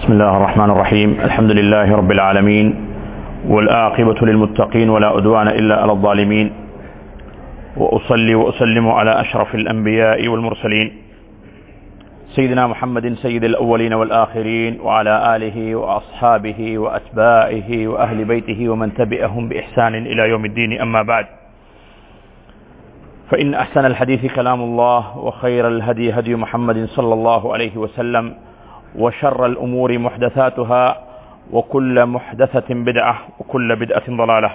بسم الله الرحمن الرحيم الحمد لله رب العالمين والآقبة للمتقين ولا أدوان إلا على الظالمين وأصلي وأسلم على أشرف الأنبياء والمرسلين سيدنا محمد سيد الأولين والآخرين وعلى آله وأصحابه وأتباعه وأهل بيته ومن تبعهم بإحسان إلى يوم الدين أما بعد فإن أحسن الحديث كلام الله وخير الهدي هدي محمد صلى الله عليه وسلم وشر الأمور محدثاتها وكل محدثة بدعة وكل بدعة ضلالة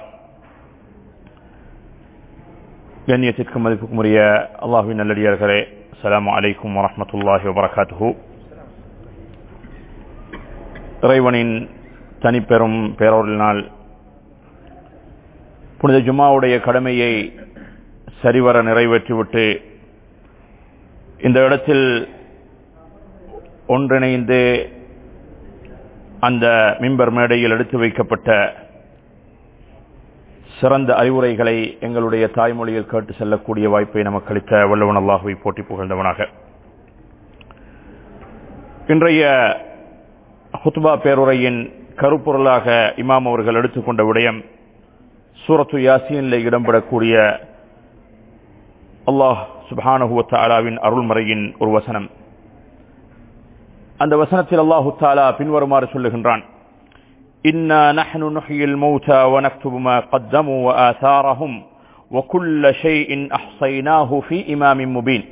கண்ணியத்திற்கும் மதிப்புக்கும் உரிய அல்லாஹுவின் நல்லடியார்களே அஸ்ஸலாமு அலைக்கும் வரஹ்மத்துல்லாஹி வபரகாத்துஹு இறைவனின் தனிப்பெரும் பேரொருளினால் புனித ஜும்மாவுடைய கடமையை சரிவர நிறைவேற்றிவிட்டு இந்த இடத்தில் ஒன்றிணைந்து அந்த மிம்பர் மேடையில் எடுத்து வைக்கப்பட்ட சிறந்த அறிவுரைகளை எங்களுடைய தாய்மொழியில் கேட்டு செல்லக்கூடிய வாய்ப்பை நமக்கு அளித்த வல்லவன் அல்லாஹுவை போட்டி புகழ்ந்தவனாக இன்றைய ஹுத்பா பேருரையின் கருப்பொருளாக இமாம் அவர்கள் எடுத்துக்கொண்ட விடயம் சூரத்து யாசீனில் இடம்பெறக்கூடிய அல்லாஹ் சுபானஹுவத்த அலாவின் அருள்மறையின் ஒரு வசனம் அந்த வசனத்தில் அல்லாஹு தாலா பின்வருமாறு சொல்லுகின்றான் إنا نحن نحيي الموتى ونكتب ما قدموا وآثارهم وكل شيء أحصيناه في إمام مبين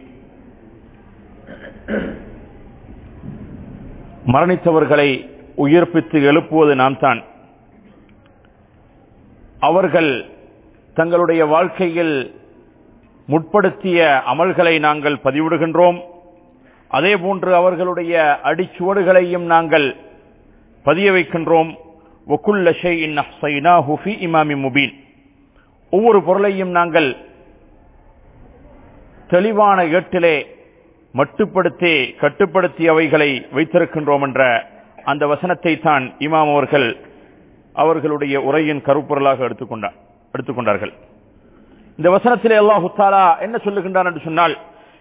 மரணித்தவர்களை உயிர்ப்பித்து எழுப்புவது நாம் தான் அவர்கள் தங்களுடைய வாழ்க்கையில் முற்படுத்திய அமல்களை நாங்கள் பதிவிடுகின்றோம் அதே போன்று அவர்களுடைய அடிச்சுவடுகளையும் நாங்கள் பதிய வைக்கின்றோம் இமாமி முபீன் ஒவ்வொரு பொருளையும் நாங்கள் தெளிவான ஏட்டிலே மட்டுப்படுத்தி கட்டுப்படுத்தி அவைகளை வைத்திருக்கின்றோம் என்ற அந்த வசனத்தை தான் இமாம் அவர்கள் அவர்களுடைய உரையின் கருப்பொருளாக எடுத்துக்கொண்டார் எடுத்துக்கொண்டார்கள் இந்த வசனத்திலே அல்லாஹு தாலா என்ன சொல்லுகின்றான் என்று சொன்னால்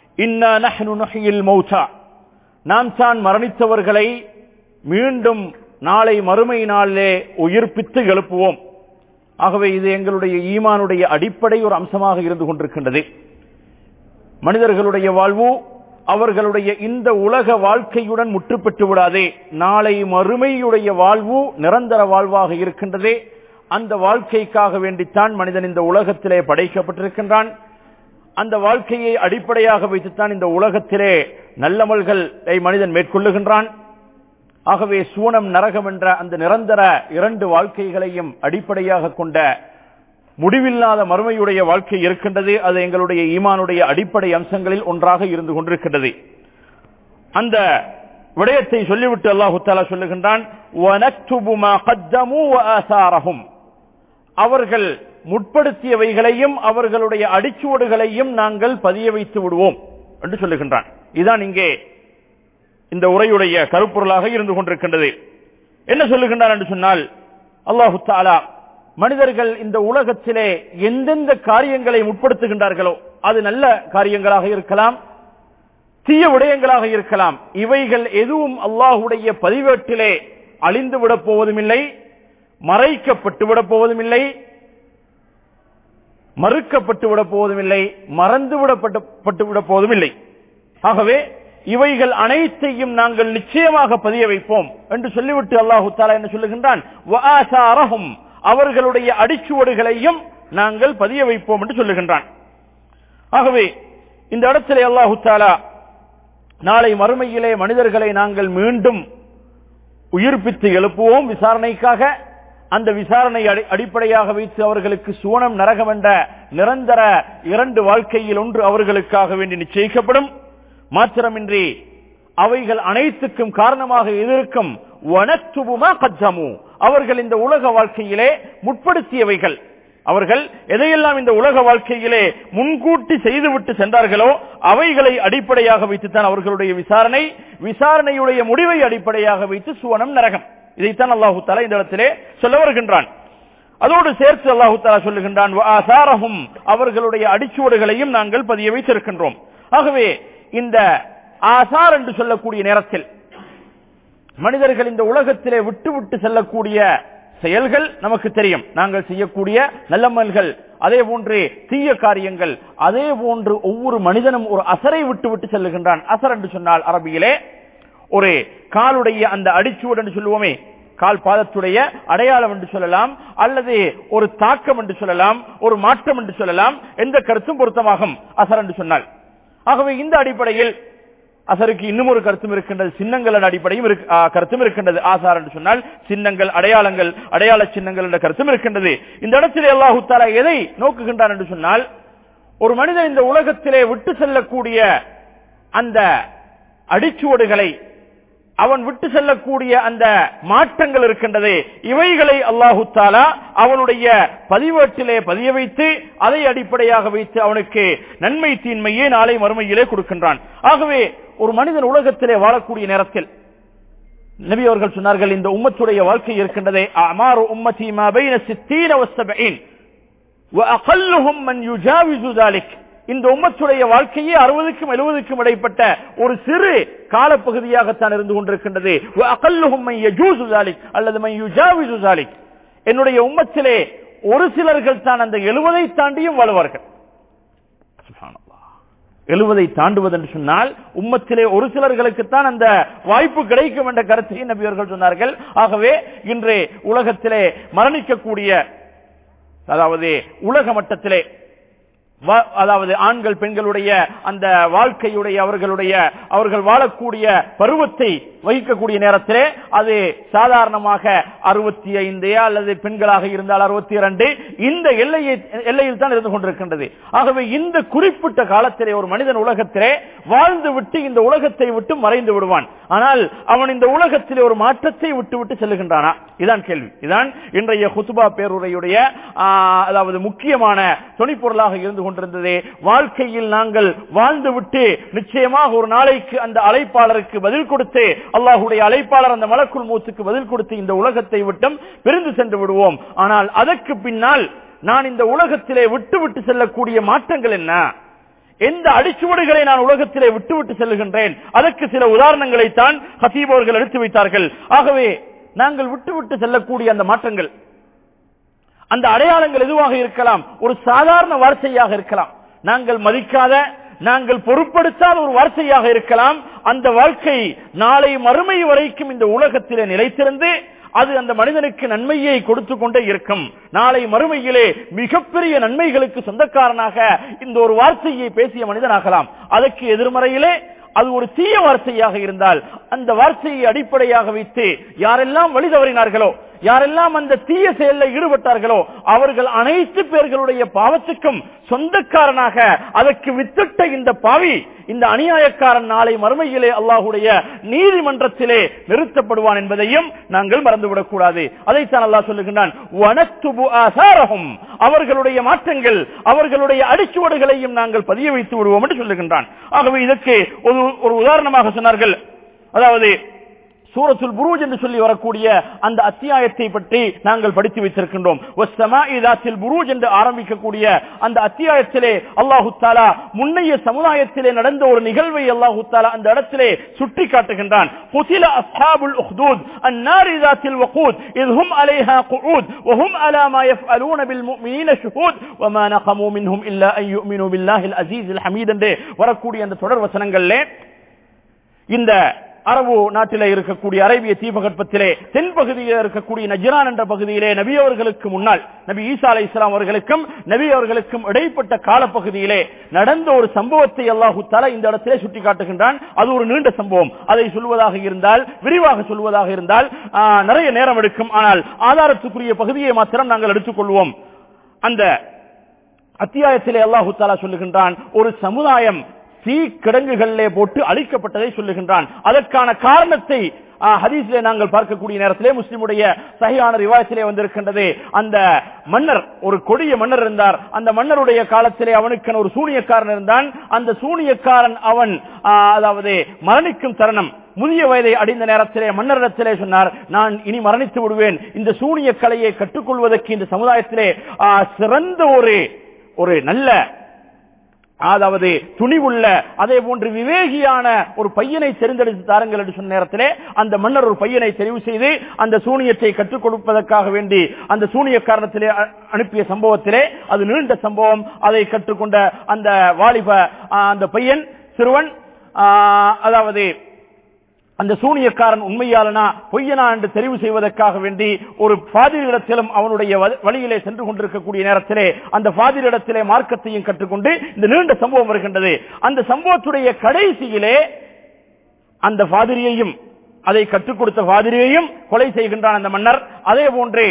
நாம் தான் மரணித்தவர்களை மீண்டும் நாளை மறுமை நாளிலே உயிர்ப்பித்து எழுப்புவோம் ஆகவே இது எங்களுடைய ஈமானுடைய அடிப்படை ஒரு அம்சமாக இருந்து கொண்டிருக்கின்றது மனிதர்களுடைய வாழ்வு அவர்களுடைய இந்த உலக வாழ்க்கையுடன் முற்றுப்பட்டு விடாதே நாளை மறுமையுடைய வாழ்வு நிரந்தர வாழ்வாக இருக்கின்றதே அந்த வாழ்க்கைக்காக வேண்டித்தான் மனிதன் இந்த உலகத்திலே படைக்கப்பட்டிருக்கின்றான் அந்த வாழ்க்கையை அடிப்படையாக வைத்துத்தான் இந்த உலகத்திலே நல்லமல்களை மனிதன் மேற்கொள்ளுகின்றான் ஆகவே சூனம் நரகம் என்ற அந்த நிரந்தர இரண்டு வாழ்க்கைகளையும் அடிப்படையாக கொண்ட முடிவில்லாத மறுமையுடைய வாழ்க்கை இருக்கின்றது அது எங்களுடைய ஈமானுடைய அடிப்படை அம்சங்களில் ஒன்றாக இருந்து கொண்டிருக்கின்றது அந்த விடயத்தை சொல்லிவிட்டு அல்லாஹு தாலா சொல்லுகின்றான் அவர்கள் முற்படுத்தியவைகளையும் அவர்களுடைய அடிச்சுவடுகளையும் நாங்கள் பதிய வைத்து விடுவோம் என்று சொல்லுகின்றான் இதுதான் இங்கே இந்த உரையுடைய கருப்பொருளாக இருந்து கொண்டிருக்கின்றது என்ன சொல்லுகின்றான் என்று சொன்னால் அல்லாஹு தாலா மனிதர்கள் இந்த உலகத்திலே எந்தெந்த காரியங்களை முற்படுத்துகின்றார்களோ அது நல்ல காரியங்களாக இருக்கலாம் தீய விடயங்களாக இருக்கலாம் இவைகள் எதுவும் அல்லாஹுடைய பதிவேட்டிலே அழிந்து விடப் போவதும் இல்லை மறைக்கப்பட்டு விடப் போவதும் இல்லை மறுக்கப்பட்டு விட போவதும் இல்லை மறந்து விடப்பட்டு விட போவதும் இல்லை ஆகவே இவைகள் அனைத்தையும் நாங்கள் நிச்சயமாக பதிய வைப்போம் என்று சொல்லிவிட்டு அல்லாஹு தாலா என்ன சொல்லுகின்றான் அவர்களுடைய அடிச்சுவடுகளையும் நாங்கள் பதிய வைப்போம் என்று சொல்லுகின்றான் ஆகவே இந்த இடத்திலே அல்லாஹு தாலா நாளை மறுமையிலே மனிதர்களை நாங்கள் மீண்டும் உயிர்ப்பித்து எழுப்புவோம் விசாரணைக்காக அந்த விசாரணை அடிப்படையாக வைத்து அவர்களுக்கு சுவனம் நரகம் என்ற நிரந்தர இரண்டு வாழ்க்கையில் ஒன்று அவர்களுக்காக வேண்டி நிச்சயிக்கப்படும் மாத்திரமின்றி அவைகள் அனைத்துக்கும் காரணமாக எதிர்க்கும் வனத்துபுமா கஜமு அவர்கள் இந்த உலக வாழ்க்கையிலே முற்படுத்தியவைகள் அவர்கள் எதையெல்லாம் இந்த உலக வாழ்க்கையிலே முன்கூட்டி செய்துவிட்டு சென்றார்களோ அவைகளை அடிப்படையாக வைத்துத்தான் அவர்களுடைய விசாரணை விசாரணையுடைய முடிவை அடிப்படையாக வைத்து சுவனம் நரகம் இதைத்தான் அல்லாஹு தாலா இந்த இடத்திலே சொல்ல வருகின்றான் அதோடு சேர்த்து அல்லாஹு தாலா சொல்லுகின்றான் அவர்களுடைய அடிச்சுவடுகளையும் நாங்கள் பதிய வைத்திருக்கின்றோம் ஆகவே இந்த ஆசார் என்று சொல்லக்கூடிய நேரத்தில் மனிதர்கள் இந்த உலகத்திலே விட்டு விட்டு செல்லக்கூடிய செயல்கள் நமக்கு தெரியும் நாங்கள் செய்யக்கூடிய நல்லமல்கள் அதே போன்று தீய காரியங்கள் அதே போன்று ஒவ்வொரு மனிதனும் ஒரு அசரை விட்டு விட்டு செல்லுகின்றான் அசர் என்று சொன்னால் அரபியிலே ஒரு காலுடைய அந்த அடிச்சுவடு என்று சொல்லுவோமே கால் பாதத்துடைய அடையாளம் என்று சொல்லலாம் அல்லது ஒரு தாக்கம் என்று சொல்லலாம் ஒரு மாற்றம் என்று சொல்லலாம் எந்த கருத்தும் பொருத்தமாகும் அசர் என்று சொன்னால் ஆகவே இந்த அடிப்படையில் அசருக்கு இன்னும் ஒரு கருத்தும் இருக்கின்றது சின்னங்கள் அடிப்படையும் இருக்கு- ஆ, கருத்தும் இருக்கின்றது ஆசார் என்று சொன்னால் சின்னங்கள் அடையாளங்கள் அடையாள சின்னங்கள் என்ற கருத்தும் இருக்கின்றது இந்த இடத்திலே அல்லாஹு தாலா எதை நோக்குகின்றான் என்று சொன்னால் ஒரு மனிதன் இந்த உலகத்திலே விட்டு செல்லக்கூடிய அந்த அடிச்சுவடுகளை அவன் விட்டு செல்லக்கூடிய அந்த மாற்றங்கள் இருக்கின்றது இவைகளை அல்லாஹு தாலா அவனுடைய பதிவேட்டிலே பதிய வைத்து அதை அடிப்படையாக வைத்து அவனுக்கு நன்மை தீன்மையே நாளை மறுமையிலே கொடுக்கின்றான் ஆகவே ஒரு மனிதன் உலகத்திலே வாழக்கூடிய நேரத்தில் நபி அவர்கள் சொன்னார்கள் இந்த உம்மத்துடைய வாழ்க்கை இருக்கின்றதே அமாரு உம்மதி மா பைன சித்தீன வஸ்ஸபஈன் وأقلهم من يجاوز ذلك இந்த உம்மத்துடைய வாழ்க்கையே அறுபதுக்கும் எழுபதுக்கும் இடைப்பட்ட ஒரு சிறு காலப்பகுதியாகத்தான் இருந்து கொண்டிருக்கின்றது وأقلهم من يجوز ذلك அல்லது من يجاوز ذلك என்னுடைய உம்மத்திலே ஒரு சிலர்கள் தான் அந்த எழுபதை தாண்டியும் வாழ்வார்கள் சுப்ஹானல்லாஹ். எழுவதை தாண்டுவது என்று சொன்னால் உம்மத்திலே ஒரு சிலர்களுக்குத்தான் அந்த வாய்ப்பு கிடைக்கும் என்ற கருத்தை நபி அவர்கள் சொன்னார்கள் ஆகவே இன்று உலகத்திலே மரணிக்கக்கூடிய அதாவது உலக மட்டத்திலே வ- அதாவது ஆண்கள் பெண்களுடைய அந்த வாழ்க்கையுடைய அவர்களுடைய அவர்கள் வாழக்கூடிய பருவத்தை வகிக்கக்கூடிய நேரத்திலே அது சாதாரணமாக அறுபத்தி ஐந்து அல்லது பெண்களாக இருந்தால் அறுபத்தி இரண்டு இந்த எல்லையை எல்லையில் தான் இருந்து கொண்டிருக்கின்றது ஆகவே இந்த குறிப்பிட்ட காலத்திலே ஒரு மனிதன் உலகத்திலே வாழ்ந்து விட்டு இந்த உலகத்தை விட்டு மறைந்து விடுவான் ஆனால் அவன் இந்த உலகத்திலே ஒரு மாற்றத்தை விட்டு விட்டு செல்லுகின்றானா இதான் கேள்வி இதான் இன்றைய குத்துபா பேருரையுடைய ஆ, அதாவது முக்கியமான துணைப்பொருளாக இருந்து கொண்டிருந்தது வாழ்க்கையில் நாங்கள் வாழ்ந்து விட்டு நிச்சயமாக ஒரு நாளைக்கு அந்த அழைப்பாளருக்கு பதில் கொடுத்து அல்லாஹுடைய அழைப்பாளர் அந்த மலக்குள் மூத்துக்கு பதில் கொடுத்து இந்த உலகத்தை விட்டும் பிரிந்து சென்று விடுவோம் ஆனால் அதற்கு பின்னால் நான் இந்த உலகத்திலே விட்டு விட்டு செல்லக்கூடிய மாற்றங்கள் என்ன எந்த அடிச்சுவடுகளை நான் உலகத்திலே விட்டுவிட்டு செல்லுகின்றேன் அதற்கு சில உதாரணங்களைத்தான் ஹசீப் அவர்கள் எடுத்து வைத்தார்கள் ஆகவே நாங்கள் விட்டுவிட்டு செல்லக்கூடிய அந்த மாற்றங்கள் அந்த அடையாளங்கள் எதுவாக இருக்கலாம் ஒரு சாதாரண வார்த்தையாக இருக்கலாம் நாங்கள் மதிக்காத நாங்கள் பொருட்படுத்தாத ஒரு வார்த்தையாக இருக்கலாம் அந்த வாழ்க்கை நாளை மறுமை வரைக்கும் இந்த உலகத்திலே நிலைத்திருந்து அது அந்த மனிதனுக்கு நன்மையை கொடுத்து கொண்டே இருக்கும் நாளை மறுமையிலே மிகப்பெரிய நன்மைகளுக்கு சொந்தக்காரனாக இந்த ஒரு வார்த்தையை பேசிய மனிதனாகலாம் அதற்கு எதிர்மறையிலே அது ஒரு தீய வார்த்தையாக இருந்தால் அந்த வார்த்தையை அடிப்படையாக வைத்து யாரெல்லாம் வழி தவறினார்களோ யாரெல்லாம் அந்த தீய செயலில் ஈடுபட்டார்களோ அவர்கள் அனைத்து பேர்களுடைய பாவத்துக்கும் சொந்தக்காரனாக அதற்கு வித்திட்ட இந்த பாவி இந்த அநியாயக்காரன் நாளை மறுமையிலே அல்லாஹுடைய நீதிமன்றத்திலே நிறுத்தப்படுவான் என்பதையும் நாங்கள் மறந்துவிடக் கூடாது அதைத்தான் அல்லாஹ் சொல்லுகின்றான் "வனத்துபு ஆசாரஹும்." அவர்களுடைய மாற்றங்கள் அவர்களுடைய அடிச்சுவடுகளையும் நாங்கள் பதிய வைத்து விடுவோம் என்று சொல்லுகின்றான் ஆகவே இதற்கு ஒரு ஒரு உதாரணமாக சொன்னார்கள் அதாவது சூரத்துல் புரூஜ் என்று சொல்லி வரக்கூடிய அந்த அத்தியாயத்தை பற்றி நாங்கள் படித்து வைத்திருக்கின்றோம் "வஸ்ஸமாஇ ذاتில் புரூஜ் என்று ஆரம்பிக்கக்கூடிய அந்த அத்தியாயத்திலே அல்லாஹு தாலா முன்னைய சமுதாயத்திலே நடந்த ஒரு நிகழ்வை அல்லாஹு தாலா அந்த இடத்திலே சுட்டி காட்டுகின்றான் قُتِلَ أَصْحَابُ الْأُخْدُودِ النَّارِ ذَاتِ الْوَقُودِ إِذْ هُمْ عَلَيْهَا قُعُودٌ وَهُمْ عَلَى مَا يَفْعَلُونَ بِالْمُؤْمِنِينَ شُهُودٌ وَمَا نَقَمُوا مِنْهُمْ إِلَّا أَن يُؤْمِنُوا بِاللَّهِ الْعَزِيزِ الْحَمِيدِ என்று வரக்கூடிய அந்த தொடர் வசனங்களிலே இந்த அரபு நாட்டிலே இருக்கக்கூடிய அரேபிய தீபகற்பத்திலே தென்பகுதியில் இருக்கக்கூடிய நஜ்ரான் என்ற பகுதியிலே நபி அவர்களுக்கு முன்னால் நபி ஈசா அலை இஸ்லாம் அவர்களுக்கும் நபி அவர்களுக்கும் இடைப்பட்ட காலப்பகுதியிலே நடந்த ஒரு சம்பவத்தை அல்லாஹு தலா இந்த இடத்திலே சுட்டி காட்டுகின்றான் அது ஒரு நீண்ட சம்பவம் அதை சொல்வதாக இருந்தால் விரிவாக சொல்வதாக இருந்தால் ஆ, நிறைய நேரம் எடுக்கும் ஆனால் ஆதாரத்துக்குரிய பகுதியை மாத்திரம் நாங்கள் எடுத்துக்கொள்வோம் அந்த அத்தியாயத்திலே அல்லாஹு தாலா சொல்லுகின்றான் ஒரு சமுதாயம் தீ கிடங்குகளிலே போட்டு அழிக்கப்பட்டதை சொல்லுகின்றான் அதற்கான காரணத்தை ஆ, ஹதீஸிலே நாங்கள் பார்க்கக்கூடிய நேரத்திலே முஸ்லிமுடைய சகியான ரிவாயத்திலே வந்திருக்கின்றது அந்த மன்னர் ஒரு கொடிய மன்னர் இருந்தார் அந்த மன்னருடைய காலத்திலே அவனுக்கு ஒரு சூனியக்காரன் இருந்தான் அந்த சூனியக்காரன் அவன் ஆ, அதாவது மரணிக்கும் தருணம் முதிய வயதை அடைந்த நேரத்திலே மன்னரிடத்திலே சொன்னார் நான் இனி மரணித்து விடுவேன் இந்த சூனிய கலையை கற்றுக்கொள்வதற்கு இந்த சமுதாயத்திலே ஆ, சிறந்த ஒரு ஒரு நல்ல அதாவது துணிவுள்ள அதே போன்று விவேகியான ஒரு பையனை தெரிந்தெடுத்து தாருங்கள் என்று சொன்ன நேரத்திலே அந்த மன்னர் ஒரு பையனை தெரிவு செய்து அந்த சூனியத்தை கற்றுக் கொடுப்பதற்காக வேண்டி அந்த சூனிய காரணத்திலே அ- அனுப்பிய சம்பவத்திலே அது நீண்ட சம்பவம் அதை கற்றுக்கொண்ட அந்த வாலிப ஆ, அந்த பையன் சிறுவன் ஆ, அதாவது அந்த சூனியக்காரன் உண்மையாளனா பொய்யனா என்று தெரிவு செய்வதற்காக வேண்டி ஒரு பாதிரிடத்திலும் அவனுடைய வ- வழியிலே சென்று கொண்டிருக்கக்கூடிய நேரத்திலே அந்த பாதிரிடத்திலே மார்க்கத்தையும் கற்றுக்கொண்டு இந்த நீண்ட சம்பவம் வருகின்றது அந்த சம்பவத்துடைய கடைசியிலே அந்த பாதிரியையும் அதை கற்றுக் கொடுத்த பாதிரியையும் கொலை செய்கின்றான் அந்த மன்னர் அதே போன்று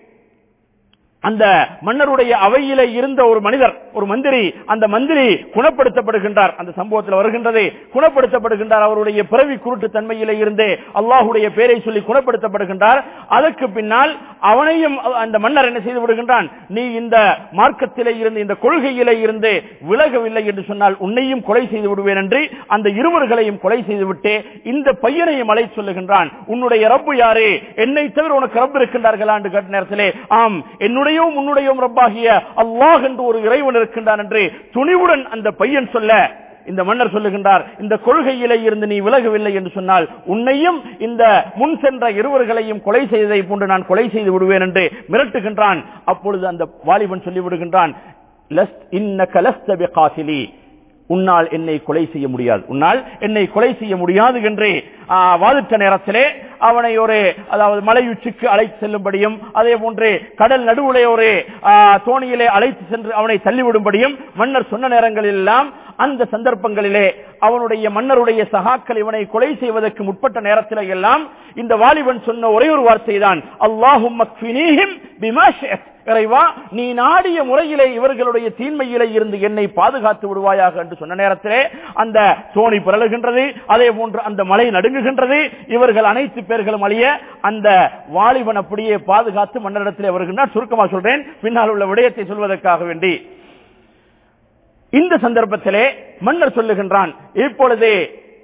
அந்த மன்னருடைய அவையிலே இருந்த ஒரு மனிதர் ஒரு மந்திரி அந்த மந்திரி குணப்படுத்தப்படுகின்றார் அந்த சம்பவத்தில் வருகின்றது குணப்படுத்தப்படுகின்றார் அவருடைய பிறவி குருட்டு தன்மையிலே இருந்தே அல்லாஹுடைய பேரை சொல்லி குணப்படுத்தப்படுகின்றார் அதற்கு பின்னால் அவனையும் அந்த மன்னர் என்ன செய்து விடுகின்றான் நீ இந்த மார்க்கத்திலே இருந்து இந்த கொள்கையிலே இருந்து விலகவில்லை என்று சொன்னால் உன்னையும் கொலை செய்து விடுவேன் என்று அந்த இருவர்களையும் கொலை செய்து விட்டு இந்த பையனையும் அழைத்து சொல்லுகின்றான் உன்னுடைய ரப்பு யாரு என்னை தவிர உனக்கு ரப்பு இருக்கின்றார்களா என்று கேட்ட நேரத்திலே ஆம் என்னுடையும் உன்னுடையும் ரப்பாகிய அல்லாஹ் என்று ஒரு இறைவன் இருக்கின்றான் என்று துணிவுடன் அந்த பையன் சொல்ல இந்த மன்னர் சொல்லுகின்றார் இந்த கொள்கையிலே இருந்து நீ விலகவில்லை என்று சொன்னால் உன்னையும் இந்த முன் சென்ற இருவர்களையும் கொலை செய்ததை போன்று நான் கொலை செய்து விடுவேன் என்று மிரட்டுகின்றான் அப்பொழுது அந்த வாலிபன் சொல்லி விடுகின்றான் "லஸ்த் இன்னக லஸ்த பிகாசிலி." உன்னால் என்னை கொலை செய்ய முடியாது உன்னால் என்னை கொலை செய்ய முடியாது என்று ஆ, வாதிட்ட நேரத்திலே அவனை ஒரு அதாவது மலையுச்சிக்கு அழைத்து செல்லும்படியும் அதே போன்று கடல் நடுவுலே ஒரு ஆ, தோணியிலே அழைத்து சென்று அவனை தள்ளிவிடும்படியும் மன்னர் சொன்ன நேரங்களில் எல்லாம் அந்த சந்தர்ப்பங்களிலே அவனுடைய மன்னருடைய சகாக்கள் இவனை கொலை செய்வதற்கு முற்பட்ட நேரத்திலே எல்லாம் இந்த வாலிபன் சொன்ன ஒரே ஒரு வார்த்தை தான் அல்லாஹும் இறைவா நீ நாடிய முறையிலே இவர்களுடைய தீன்மையிலே இருந்து என்னை பாதுகாத்து விடுவாயாக என்று சொன்ன நேரத்திலே அந்த தோணி பிறழுகின்றது அதே போன்று அந்த மலை நடுங்குகின்றது இவர்கள் அனைத்து பேர்களும் அழிய அந்த வாலிபன் அப்படியே பாதுகாத்து மன்னரிடத்திலே வருகின்றார் சுருக்கமாக சொல்றேன் பின்னால் உள்ள விடயத்தை சொல்வதற்காக வேண்டி இந்த சந்தர்ப்பத்திலே மன்னர் சொல்லுகின்றான் இப்பொழுது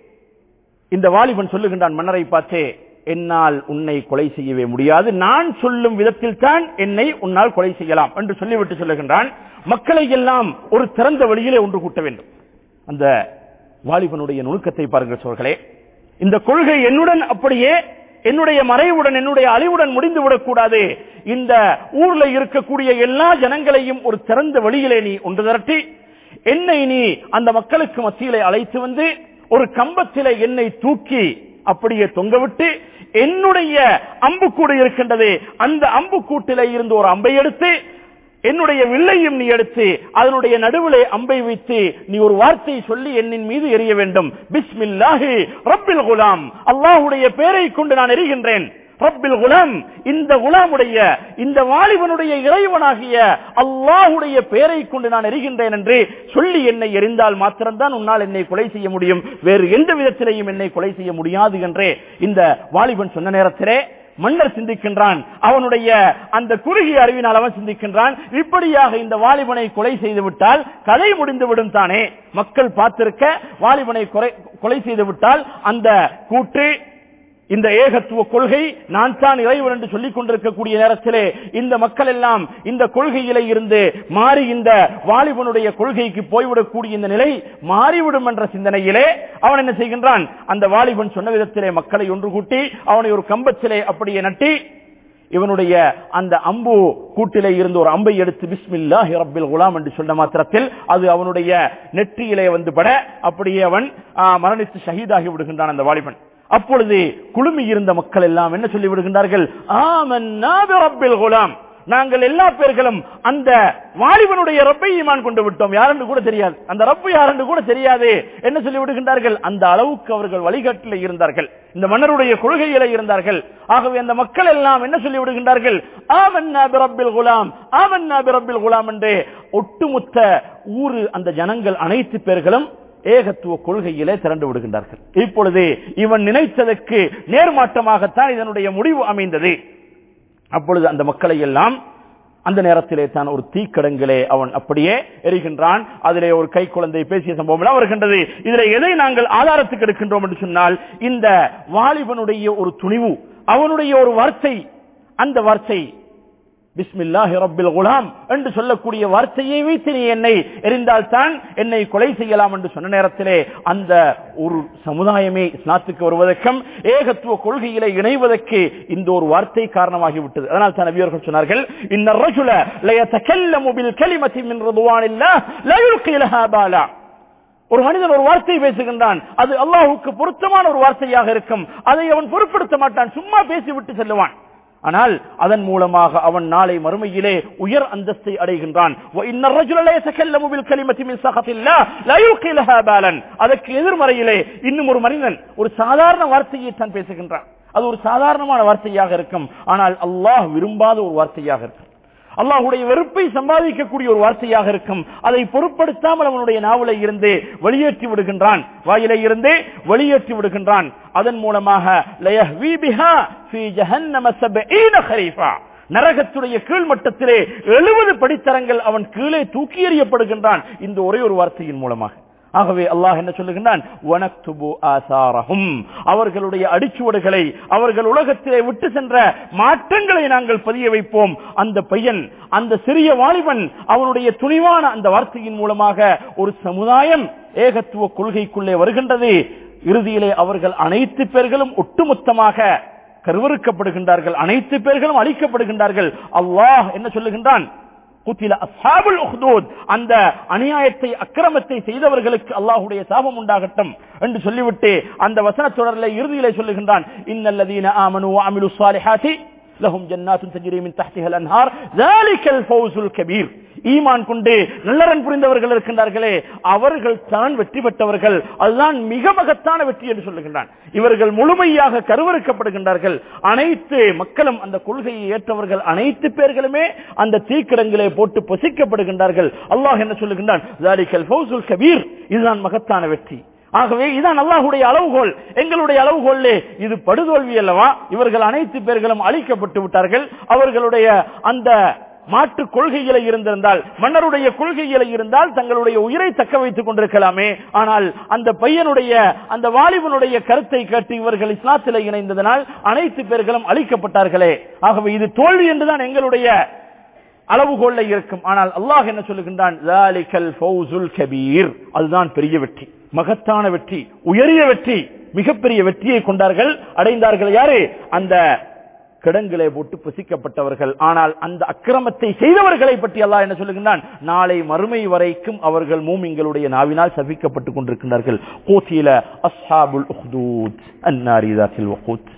இந்த வாலிபன் சொல்லுகின்றான் மன்னரை பார்த்து என்னால் உன்னை கொலை செய்யவே முடியாது நான் சொல்லும் விதத்தில் தான் என்னை உன்னால் கொலை செய்யலாம் என்று சொல்லிவிட்டு சொல்லுகின்றான் மக்களை எல்லாம் ஒரு திறந்த வழியிலே ஒன்று கூட்ட வேண்டும் அந்த வாலிபனுடைய நுணுக்கத்தை பாருங்கள் சோர்களே இந்த கொள்கை என்னுடன் அப்படியே என்னுடைய மறைவுடன் என்னுடைய அழிவுடன் முடிந்து விடக்கூடாது இந்த ஊர்ல இருக்கக்கூடிய எல்லா ஜனங்களையும் ஒரு திறந்த வழியிலே நீ ஒன்று திரட்டி என்னை நீ அந்த மக்களுக்கு மத்தியிலே அழைத்து வந்து ஒரு கம்பத்திலே என்னை தூக்கி அப்படியே தொங்கவிட்டு என்னுடைய அம்புக்கூடு இருக்கின்றது அந்த அம்புக்கூட்டிலே இருந்து ஒரு அம்பை எடுத்து என்னுடைய வில்லையும் நீ எடுத்து அதனுடைய நடுவிலே அம்பை வைத்து நீ ஒரு வார்த்தையை சொல்லி என்னின் மீது எரிய வேண்டும் பிஸ்மில்லாஹி ரப்பில் குலாம் அல்லாஹுடைய பேரை கொண்டு நான் எரிகின்றேன் ரப்பில் குலாம் இந்த குலாமுடைய இந்த வாலிபனுடைய இறைவனாகிய அல்லாஹுடைய பெயரை கொண்டு நான் எரிகின்றேன் என்று சொல்லி என்னை எரிந்தால் மாத்திரம்தான் உன்னால் என்னை கொலை செய்ய முடியும் வேறு எந்த விதத்திலேயும் என்னை கொலை செய்ய முடியாது என்றே இந்த வாலிபன் சொன்ன நேரத்திலே மன்னர் சிந்திக்கின்றான் அவனுடைய அந்த குறுகிய அறிவினால் அவன் சிந்திக்கின்றான் இப்படியாக இந்த வாலிபனை கொலை செய்து விட்டால் கதை முடிந்து விடும் தானே மக்கள் பார்த்திருக்க வாலிபனை கொலை- கொலை செய்து விட்டால் அந்த கூற்று இந்த ஏகத்துவ கொள்கை நான் தான் இறைவன் என்று சொல்லிக் கொண்டிருக்கக்கூடிய நேரத்திலே இந்த மக்கள் எல்லாம் இந்த கொள்கையிலே இருந்து மாறி இந்த வாலிபனுடைய கொள்கைக்கு போய்விடக்கூடிய இந்த நிலை மாறிவிடும் என்ற சிந்தனையிலே அவன் என்ன செய்கின்றான் அந்த வாலிபன் சொன்ன விதத்திலே மக்களை ஒன்று கூட்டி அவனை ஒரு கம்பத்திலே அப்படியே நட்டி இவனுடைய அந்த அம்பு கூட்டிலே இருந்து ஒரு அம்பை எடுத்து பிஸ்மில்லாஹி ரப்பில் குலாம் என்று சொன்ன மாத்திரத்தில் அது அவனுடைய நெற்றியிலே வந்து பட அப்படியே அவன் ஆ, மரணித்து ஷஹீதாகி விடுகின்றான் அந்த வாலிபன் அப்பொழுது குழுமி இருந்த மக்கள் எல்லாம் என்ன சொல்லி விடுகின்றார்கள் ஆமன்னா ரப்பில் குலாம் நாங்கள் எல்லா பேர்களும் அந்த வாலிபனுடைய ரப்பை ஈமான் கொண்டு விட்டோம் யாரென்று கூட தெரியாது அந்த ரப்பு யாரென்று கூட தெரியாது என்ன சொல்லி விடுகின்றார்கள் அந்த அளவுக்கு அவர்கள் வழிகாட்டில் இருந்தார்கள் இந்த மன்னருடைய கொள்கையில இருந்தார்கள் ஆகவே அந்த மக்கள் எல்லாம் என்ன சொல்லி விடுகின்றார்கள் ஆமன்னா பிரபில் குலாம் ஆமன்னா பிரபில் குலாம் என்று ஒட்டுமொத்த ஊரு அந்த ஜனங்கள் அனைத்து பேர்களும் ஏகத்துவ கொள்கையிலே திரண்டு விடுகின்றார்கள் இப்பொழுது இவன் நினைத்ததற்கு நேர்மாற்றமாகத்தான் இதனுடைய முடிவு அமைந்தது அப்பொழுது அந்த மக்களை எல்லாம் அந்த நேரத்திலே தான் ஒரு தீக்கடங்கிலே அவன் அப்படியே எரிகின்றான் அதிலே ஒரு கை குழந்தை பேசிய சம்பவம் எல்லாம் வருகின்றது இதிலே எதை நாங்கள் ஆதாரத்துக்கு எடுக்கின்றோம் என்று சொன்னால் இந்த வாலிபனுடைய ஒரு துணிவு அவனுடைய ஒரு வார்த்தை அந்த வார்த்தை பிஸ்மில்லாஹி ரப்பில் குலாம் என்று சொல்லக்கூடிய வார்த்தையை வைத்து நீ என்னை எரிந்தால் தான் என்னை கொலை செய்யலாம் என்று சொன்ன நேரத்திலே அந்த ஒரு சமுதாயமே இஸ்லாத்துக்கு வருவதற்கும் ஏகத்துவ கொள்கையிலே இணைவதற்கு இந்த ஒரு வார்த்தை காரணமாகி விட்டது அதனால் தான் நபியர்கள் சொன்னார்கள் இந்த ரஜுல லயதகல்லமு பில் கலிமத்தி மின் ரிதுவானில்லாஹ் லா யுல்கி லஹா பாலா ஒரு மனிதன் ஒரு வார்த்தையை பேசுகின்றான் அது அல்லாஹுக்கு பொருத்தமான ஒரு வார்த்தையாக இருக்கும் அதை அவன் பொருட்படுத்த மாட்டான் சும்மா பேசிவிட்டு செல்லுவான் ஆனால் அதன் மூலமாக அவன் நாளை மறுமையிலே உயர் அந்தஸ்தை அடைகின்றான் அதற்கு எதிர்மறையிலே இன்னும் ஒரு மனிதன் ஒரு சாதாரண வார்த்தையை தான் பேசுகின்றான் அது ஒரு சாதாரணமான வார்த்தையாக இருக்கும் ஆனால் அல்லாஹ் விரும்பாத ஒரு வார்த்தையாக இருக்கும் அல்லாஹுடைய வெறுப்பை சம்பாதிக்கக்கூடிய ஒரு வார்த்தையாக இருக்கும் அதை பொருட்படுத்தாமல் அவனுடைய நாவலை இருந்து வெளியேற்றி விடுகின்றான் வாயிலை இருந்து வெளியேற்றி விடுகின்றான் அதன் மூலமாக நரகத்துடைய கீழ்மட்டத்திலே எழுபது படித்தரங்கள் அவன் கீழே தூக்கி எறியப்படுகின்றான் இந்த ஒரே ஒரு வார்த்தையின் மூலமாக ஆகவே அல்லாஹ் என்ன சொல்லுகின்றான் அவர்களுடைய அடிச்சுவடுகளை அவர்கள் உலகத்திலே விட்டு சென்ற மாற்றங்களை நாங்கள் பதிய வைப்போம் அந்த பையன் அந்த சிறிய வாலிபன் அவனுடைய துணிவான அந்த வார்த்தையின் மூலமாக ஒரு சமுதாயம் ஏகத்துவ கொள்கைக்குள்ளே வருகின்றது இறுதியிலே அவர்கள் அனைத்து பேர்களும் ஒட்டுமொத்தமாக கருவறுக்கப்படுகின்றார்கள் அனைத்து பேர்களும் அழிக்கப்படுகின்றார்கள் அல்லாஹ் என்ன சொல்லுகின்றான் அந்த அநியாயத்தை அக்கிரமத்தை செய்தவர்களுக்கு அல்லாஹுடைய சாபம் உண்டாகட்டும் என்று சொல்லிவிட்டு அந்த வசன தொடரில் இறுதியிலே சொல்லுகின்றான் இன்னல்லதீன ஆமனு அமிலு சாலிஹாத்தி லஹும் ஜன்னாத்துன் தஜ்ரி மின் தஹ்திஹல் அன்ஹார் ذلك الفوز الكبير ஈமான் கொண்டு நல்லறன் புரிந்தவர்கள் இருக்கின்றார்களே அவர்கள் தான் வெற்றி பெற்றவர்கள் அதுதான் மிக மகத்தான வெற்றி என்று சொல்லுகின்றான் இவர்கள் முழுமையாக கருவறுக்கப்படுகின்றார்கள் அனைத்து மக்களும் அந்த கொள்கையை ஏற்றவர்கள் அனைத்து பேர்களுமே அந்த தீக்கிடங்களே போட்டு பொசிக்கப்படுகின்றார்கள் அல்லாஹ் என்ன சொல்லுகின்றான் கபீர் இதுதான் மகத்தான வெற்றி ஆகவே இதான் அல்லாஹுடைய அளவுகோல் எங்களுடைய அளவுகோல்லே இது படுதோல்வி அல்லவா இவர்கள் அனைத்து பேர்களும் அழிக்கப்பட்டு விட்டார்கள் அவர்களுடைய அந்த மாற்று கொள்கைகளை இருந்திருந்தால் மன்னருடைய கொள்கைகளை இருந்தால் தங்களுடைய உயிரை தக்க வைத்துக் கொண்டிருக்கலாமே ஆனால் அந்த பையனுடைய அந்த வாலிபனுடைய கருத்தை கேட்டு இவர்கள் இஸ்லாத்தில இணைந்ததனால் அனைத்து பேர்களும் அழிக்கப்பட்டார்களே ஆகவே இது தோல்வி என்றுதான் எங்களுடைய அளவுகோல்ல இருக்கும் ஆனால் அல்லாஹ் என்ன சொல்லுகின்றான் அதுதான் பெரிய வெற்றி மகத்தான வெற்றி உயரிய வெற்றி மிகப்பெரிய வெற்றியை கொண்டார்கள் அடைந்தார்கள் யாரு அந்த கிடங்கிலே போட்டு புசிக்கப்பட்டவர்கள் ஆனால் அந்த அக்கிரமத்தை செய்தவர்களை பற்றி அல்லாஹ் என்ன சொல்லுகின்றான் நாளை மறுமை வரைக்கும் அவர்கள் மூமிங்களுடைய நாவினால் சபிக்கப்பட்டுக் கொண்டிருக்கின்றார்கள் கூத்தியில அஸ்ஹாபுல் உஹ்தூத் அன்னாரிதாத்தில் வகூத்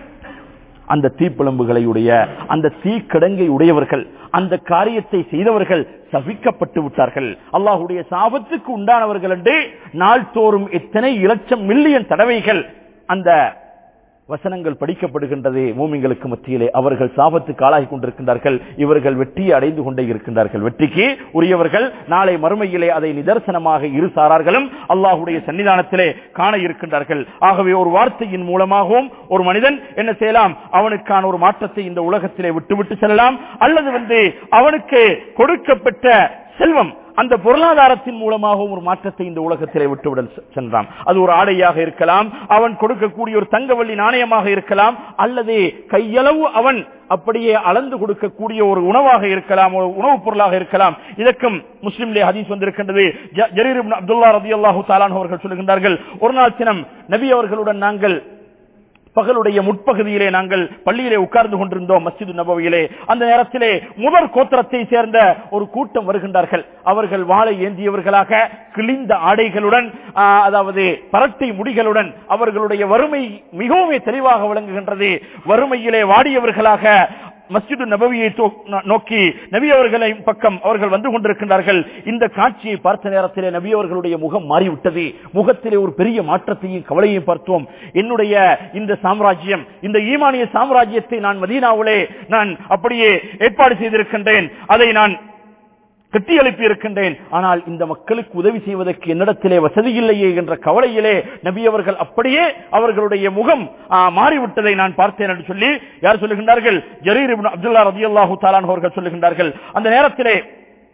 அந்த தீப்பிழம்புகளை உடைய அந்த தீக்கிடங்கை உடையவர்கள் அந்த காரியத்தை செய்தவர்கள் சபிக்கப்பட்டு விட்டார்கள் அல்லாஹுடைய சாபத்துக்கு உண்டானவர்கள் என்று நாள்தோறும் எத்தனை இலட்சம் மில்லியன் தடவைகள் அந்த வசனங்கள் படிக்கப்படுகின்றது மூமிங்களுக்கு மத்தியிலே அவர்கள் சாபத்துக்கு ஆளாகி கொண்டிருக்கின்றார்கள் இவர்கள் வெற்றியை அடைந்து கொண்டே இருக்கின்றார்கள் வெற்றிக்கு உரியவர்கள் நாளை மறுமையிலே அதை நிதர்சனமாக இரு சாரார்களும் அல்லாஹுடைய சன்னிதானத்திலே காண இருக்கின்றார்கள் ஆகவே ஒரு வார்த்தையின் மூலமாகவும் ஒரு மனிதன் என்ன செய்யலாம் அவனுக்கான ஒரு மாற்றத்தை இந்த உலகத்திலே விட்டுவிட்டு செல்லலாம் அல்லது வந்து அவனுக்கு கொடுக்கப்பட்ட செல்வம் அந்த பொருளாதாரத்தின் மூலமாக ஒரு மாற்றத்தை இந்த உலகத்திலே விட்டுவிட சென்றான் அது ஒரு ஆடையாக இருக்கலாம் அவன் கொடுக்கக்கூடிய ஒரு தங்கவள்ளி நாணயமாக இருக்கலாம் அல்லது கையளவு அவன் அப்படியே அளந்து கொடுக்கக்கூடிய ஒரு உணவாக இருக்கலாம் ஒரு உணவுப் பொருளாக இருக்கலாம் இதற்கும் முஸ்லிம்லே ஹதீஸ் வந்திருக்கின்றது ஜரீர் அப்துல்லா ரதி அல்லாஹூ தாலான் அவர்கள் சொல்லுகின்றார்கள் ஒரு நாள் தினம் நபி அவர்களுடன் நாங்கள் பகலுடைய முற்பகுதியிலே நாங்கள் பள்ளியிலே உட்கார்ந்து கொண்டிருந்தோம் மஸ்ஜிது நபவியிலே அந்த நேரத்திலே முதற் கோத்திரத்தை சேர்ந்த ஒரு கூட்டம் வருகின்றார்கள் அவர்கள் வாழை ஏந்தியவர்களாக கிழிந்த ஆடைகளுடன் அதாவது பரட்டை முடிகளுடன் அவர்களுடைய வறுமை மிகவும் தெளிவாக விளங்குகின்றது வறுமையிலே வாடியவர்களாக மஸ்ஜிது நபவியை நோக்கி நபி அவர்களை பக்கம் அவர்கள் வந்து கொண்டிருக்கின்றார்கள் இந்த காட்சியை பார்த்த நேரத்திலே நபி அவர்களுடைய முகம் மாறிவிட்டது முகத்திலே ஒரு பெரிய மாற்றத்தையும் கவலையும் பார்த்தோம் என்னுடைய இந்த சாம்ராஜ்யம் இந்த ஈமானிய சாம்ராஜ்யத்தை நான் மதீனாவிலே நான் அப்படியே ஏற்பாடு செய்திருக்கின்றேன் அதை நான் கட்டி எழுப்பி இருக்கின்றேன் ஆனால் இந்த மக்களுக்கு உதவி செய்வதற்கு என்னிடத்திலே வசதி இல்லையே என்ற கவலையிலே நபி அவர்கள் அப்படியே அவர்களுடைய முகம் மாறிவிட்டதை நான் பார்த்தேன் என்று சொல்லி யார் சொல்லுகின்றார்கள் ஜரீர் அப்துல்லா ரதி அல்லாஹூ தாலான் அவர்கள் சொல்லுகின்றார்கள் அந்த நேரத்திலே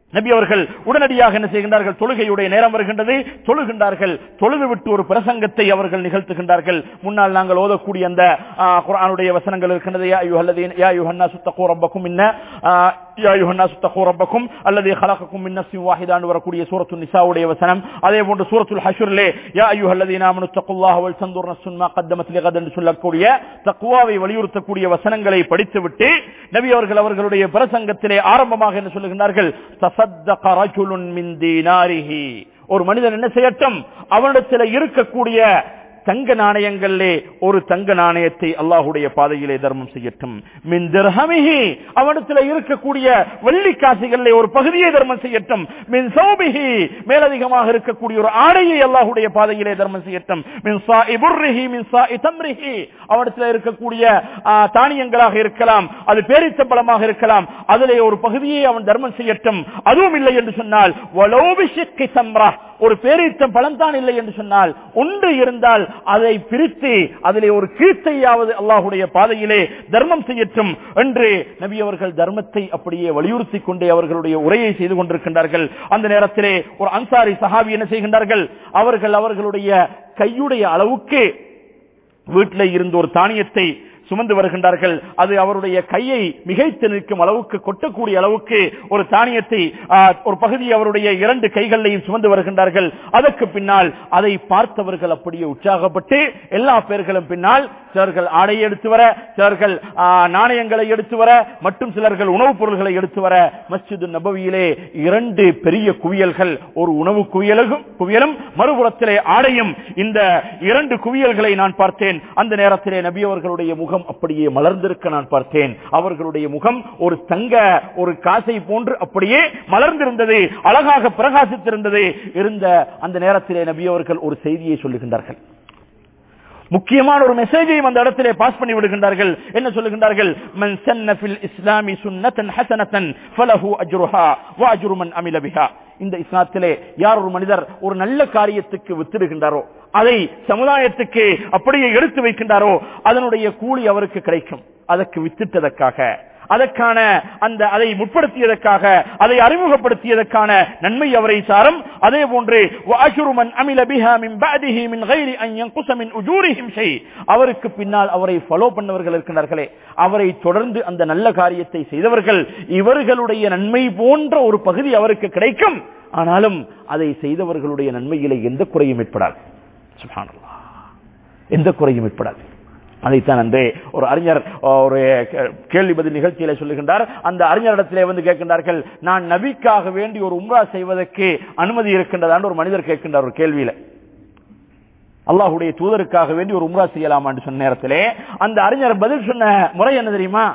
நபி அவர்கள் உடனடியாக என்ன செய்கின்றார்கள் தொழுகையுடைய நேரம் வருகின்றது தொழுகின்றார்கள் தொழுது விட்டு ஒரு பிரசங்கத்தை அவர்கள் நிகழ்த்துகின்றார்கள் முன்னால் நாங்கள் ஓதக்கூடிய அந்த ஆ, குர்ஆனுடைய வசனங்கள் இருக்கின்றது யா அய்யுஹல்லதீன யா அய்யுஹன்னா சுத்தகூ ரப்பக்கும் இன்ன ஆ, யா அய்யுஹன்னா சுத்தகூ ரப்பக்கும் அல்லதி خلقكم من نفس واحدة என்று வரக்கூடிய சூரத்துல் நிசாவுடைய வசனம் அதே போன்று சூரத்துல் ஹஷ்ரிலே யா அய்யுஹல்லதீன ஆமனு தக்குல்லாஹ வல் தன்துர் நஃப்சுன் மா கத்தமத் லிகத் என்று சொல்லக்கூடிய தக்வாவை வலியுறுத்தக்கூடிய வசனங்களை படித்துவிட்டு நபி அவர்கள் அவர்களுடைய பிரசங்கத்திலே ஆரம்பமாக என்ன சொல்லுகின்றார்கள் தசத்தக ரஜுலுன் மின் தீனாரிஹி ஒரு மனிதன் என்ன செய்யட்டும் அவனிடத்தில் இருக்கக்கூடிய தங்க நாணயங்களிலே ஒரு தங்க நாணயத்தை அல்லாஹுடைய பாதையிலே தர்மம் செய்யட்டும் மின் திர்ஹமிஹி அவனிடத்தில் இருக்கக்கூடிய வெள்ளி காசுகளிலே ஒரு பகுதியை தர்மம் செய்யட்டும் மின் சௌபிஹி மேலதிகமாக இருக்கக்கூடிய ஒரு ஆடையை அல்லாஹுடைய பாதையிலே தர்மம் செய்யட்டும் மின் சாஇ புர்ரிஹி மின் சாஇ தம்ரிஹி அவனிடத்தில் இருக்கக்கூடிய ஆ, தானியங்களாக இருக்கலாம் அது பேரித்தம்பளமாக இருக்கலாம் அதிலே ஒரு பகுதியை அவன் தர்மம் செய்யட்டும் அதுவும் இல்லை என்று சொன்னால் வலோபிஷிக்கி சம்ரா ஒரு பேரீத்தம் பழம்தான் இல்லை என்று சொன்னால் ஒன்று இருந்தால் அதை பிரித்து அதிலே ஒரு கீர்த்தையாவது அல்லாஹுடைய பாதையிலே தர்மம் செய்யட்டும் என்று நபி அவர்கள் தர்மத்தை அப்படியே வலியுறுத்தி கொண்டே அவர்களுடைய உரையை செய்து கொண்டிருக்கின்றார்கள் அந்த நேரத்திலே ஒரு அன்சாரி சஹாபி என்ன செய்கின்றார்கள் அவர்கள் அவர்களுடைய கையுடைய அளவுக்கு வீட்டில் இருந்து ஒரு தானியத்தை சுமந்து வருகின்றார்கள் அது அவருடைய கையை மிகைத்து நிற்கும் அளவுக்கு கொட்டக்கூடிய அளவுக்கு ஒரு தானியத்தை ஆ, ஒரு பகுதி அவருடைய இரண்டு கைகளையும் சுமந்து வருகின்றார்கள் அதற்கு பின்னால் அதை பார்த்தவர்கள் அப்படியே உற்சாகப்பட்டு எல்லா பேர்களும் பின்னால் சிலர்கள் ஆடையை எடுத்து வர சிலர்கள் ஆ, நாணயங்களை எடுத்து வர மற்றும் சிலர்கள் உணவுப் பொருள்களை எடுத்து வர மஸ்ஜிது நபவியிலே இரண்டு பெரிய குவியல்கள் ஒரு உணவு குவியலும் குவியலும் மறுபுறத்திலே ஆடையும் இந்த இரண்டு குவியல்களை நான் பார்த்தேன் அந்த நேரத்திலே நபி அவர்களுடைய முகம் அப்படியே மலர்ந்திருக்க நான் பார்த்தேன் அவர்களுடைய முகம் ஒரு தங்க ஒரு காசை போன்று அப்படியே மலர்ந்திருந்தது அழகாக பிரகாசித்திருந்தது இருந்த அந்த நேரத்திலே நபி அவர்கள் ஒரு செய்தியை சொல்லுகின்றார்கள் முக்கியமான ஒரு மெசேஜையும் அந்த இடத்திலே பாஸ் பண்ணி விடுகின்றார்கள் என்ன சொல்லுகின்றார்கள் மன் சன்ன ஃபில் இஸ்லாமி சுன்னத்தன் ஹசனத்தன் ஃபலஹு அஜ்ருஹா வ அஜ்ரு மன் அமில பிஹா இந்த இஸ்லாத்திலே யார் ஒரு மனிதர் ஒரு நல்ல காரியத்துக்கு வித்திடுகின்றாரோ அதை சமுதாயத்துக்கு அப்படியே எடுத்து வைக்கின்றாரோ அதனுடைய கூலி அவருக்கு கிடைக்கும் அதற்கு வித்திட்டதற்காக அதற்கான அந்த அதை முற்படுத்தியதற்காக அதை அறிமுகப்படுத்தியதற்கான நன்மை அவரை சாரும் அதே போன்று وَأَجْرُ مَنْ عَمِلَ بِهَا مِنْ بَعْدِهِ مِنْ غَيْرِ أَنْ يَنْقُصَ مِنْ أُجُورِهِمْ شَيْءٍ அவருக்கு பின்னால் அவரை ஃபாலோ பண்ணவர்கள் இருக்கின்றார்களே அவரை தொடர்ந்து அந்த நல்ல காரியத்தை செய்தவர்கள் இவர்களுடைய நன்மை போன்ற ஒரு பகுதி அவருக்கு கிடைக்கும் ஆனாலும் அதை செய்தவர்களுடைய நன்மையிலே எந்த குறையும் ஏற்படாது சுப்ஹானல்லாஹ் எந்த குறையும் ஏற்படாது அதைத்தான் அன்றே ஒரு அறிஞர் ஒரு கேள்வி பதில் நிகழ்ச்சியில சொல்லுகின்றார் அந்த அறிஞரிடத்திலே வந்து கேட்கின்றார்கள் நான் நபிக்காக வேண்டி ஒரு உம்ரா செய்வதற்கு அனுமதி இருக்கின்றதான்னு ஒரு மனிதர் கேட்கின்றார் ஒரு கேள்வியில அல்லாஹுடைய தூதருக்காக வேண்டி ஒரு உம்ரா செய்யலாமான்னு சொன்ன நேரத்திலே அந்த அறிஞர் பதில் சொன்ன முறை என்ன தெரியுமா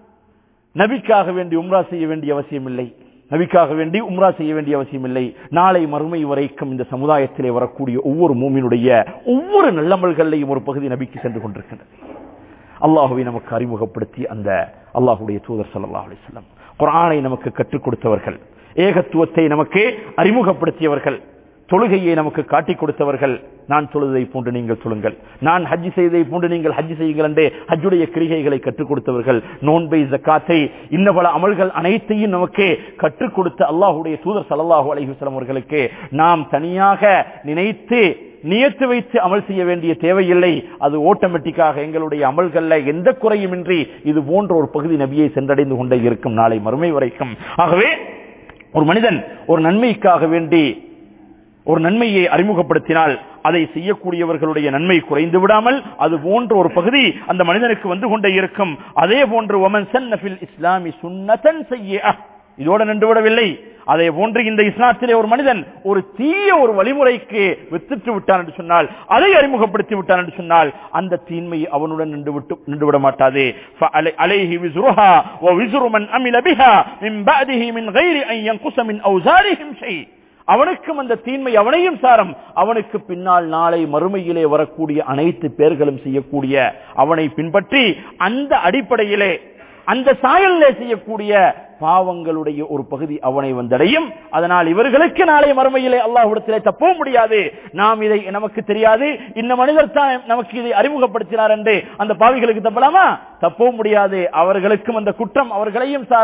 நபிக்காக வேண்டி உம்ரா செய்ய வேண்டிய அவசியம் இல்லை நபிக்காக வேண்டி உம்ரா செய்ய வேண்டிய அவசியம் இல்லை நாளை மறுமை வரைக்கும் இந்த சமுதாயத்திலே வரக்கூடிய ஒவ்வொரு மூமினுடைய ஒவ்வொரு நல்லமல்களையும் ஒரு பகுதி நபிக்கு சென்று கொண்டிருக்கின்றது அல்லாஹுவை நமக்கு அறிமுகப்படுத்தி அந்த அல்லாஹுடைய தூதர் ஸல்லல்லாஹு அலைஹி வஸல்லம் குர்ஆனை நமக்கு கற்றுக் கொடுத்தவர்கள் ஏகத்துவத்தை நமக்கு அறிமுகப்படுத்தியவர்கள் தொழுகையை நமக்கு காட்டிக் கொடுத்தவர்கள் நான் தொழுதை போன்று நீங்கள் தொழுங்கள் நான் ஹஜ் செய்ததை போன்று நீங்கள் ஹஜ் செய்யுங்கள் என்றே ஹஜ்ஜுடைய கிரிகைகளை கற்றுக் கொடுத்தவர்கள் நோன்பை ஜக்காத்தை இன்ன பல அமல்கள் அனைத்தையும் நமக்கு கற்றுக் கொடுத்த அல்லாஹுடைய தூதர் ஸல்லல்லாஹு அலைஹி வஸல்லம் அவர்களுக்கு நாம் தனியாக நினைத்து நியத்து வைத்து அமல் செய்ய வேண்டிய தேவையில்லை அது ஆட்டோமேட்டிக்காக எங்களுடைய அமல்கள்ல எந்த குறையுமின்றி இது போன்ற ஒரு பகுதி நபியை சென்றடைந்து கொண்டே இருக்கும் நாளை மறுமை வரைக்கும் ஆகவே ஒரு மனிதன் ஒரு நன்மைக்காக வேண்டி ஒரு நன்மையை அறிமுகப்படுத்தினால் அதை செய்யக்கூடியவர்களுடைய நன்மை குறைந்து விடாமல் அது போன்ற ஒரு பகுதி அந்த மனிதனுக்கு வந்து கொண்டே இருக்கும் அதே போன்று ஒமன் சன்னபில் இஸ்லாமி சுன்னதன் செய்ய இதோட நின்று விடவில்லை அதே போன்று இந்த இஸ்லாத்திலே ஒரு மனிதன் ஒரு தீய ஒரு வழிமுறைக்கு வித்திட்டு விட்டான் என்று சொன்னால் அதை அறிமுகப்படுத்தி விட்டான் என்று சொன்னால் அந்த தீன்மை அவனுடன் நின்று விட்டு நின்று விட மாட்டாது அலைஹி விசுருஹா வ விசுரு மன் அமில பிஹா மின் பஅதிஹி மின் கைரி அன் யன்குஸ மின் அவ்சாரிஹிம் ஷை அவனுக்கும் அந்த தீன்மை அவனையும் சாரம் அவனுக்கு பின்னால் நாளை மறுமையிலே வரக்கூடிய அனைத்து பேர்களும் செய்யக்கூடிய அவனை பின்பற்றி அந்த அடிப்படையிலே அந்த சாயலிலே செய்யக்கூடிய பாவங்களுடைய ஒரு பகுதி அவனை வந்தடையும் அதனால் இவர்களுக்கு நாளை மறுமையிலே அல்லாஹ்விடத்திலே தப்பவும் முடியாது நாம் இதை நமக்கு தெரியாது இந்த மனிதர் தான் நமக்கு இதை அறிமுகப்படுத்தினார் என்று அந்த பாவிகளுக்கு தப்பலாமா தப்பவும் முடியாது அவர்களுக்கும் அந்த குற்றம் அவர்களையும் சாரம்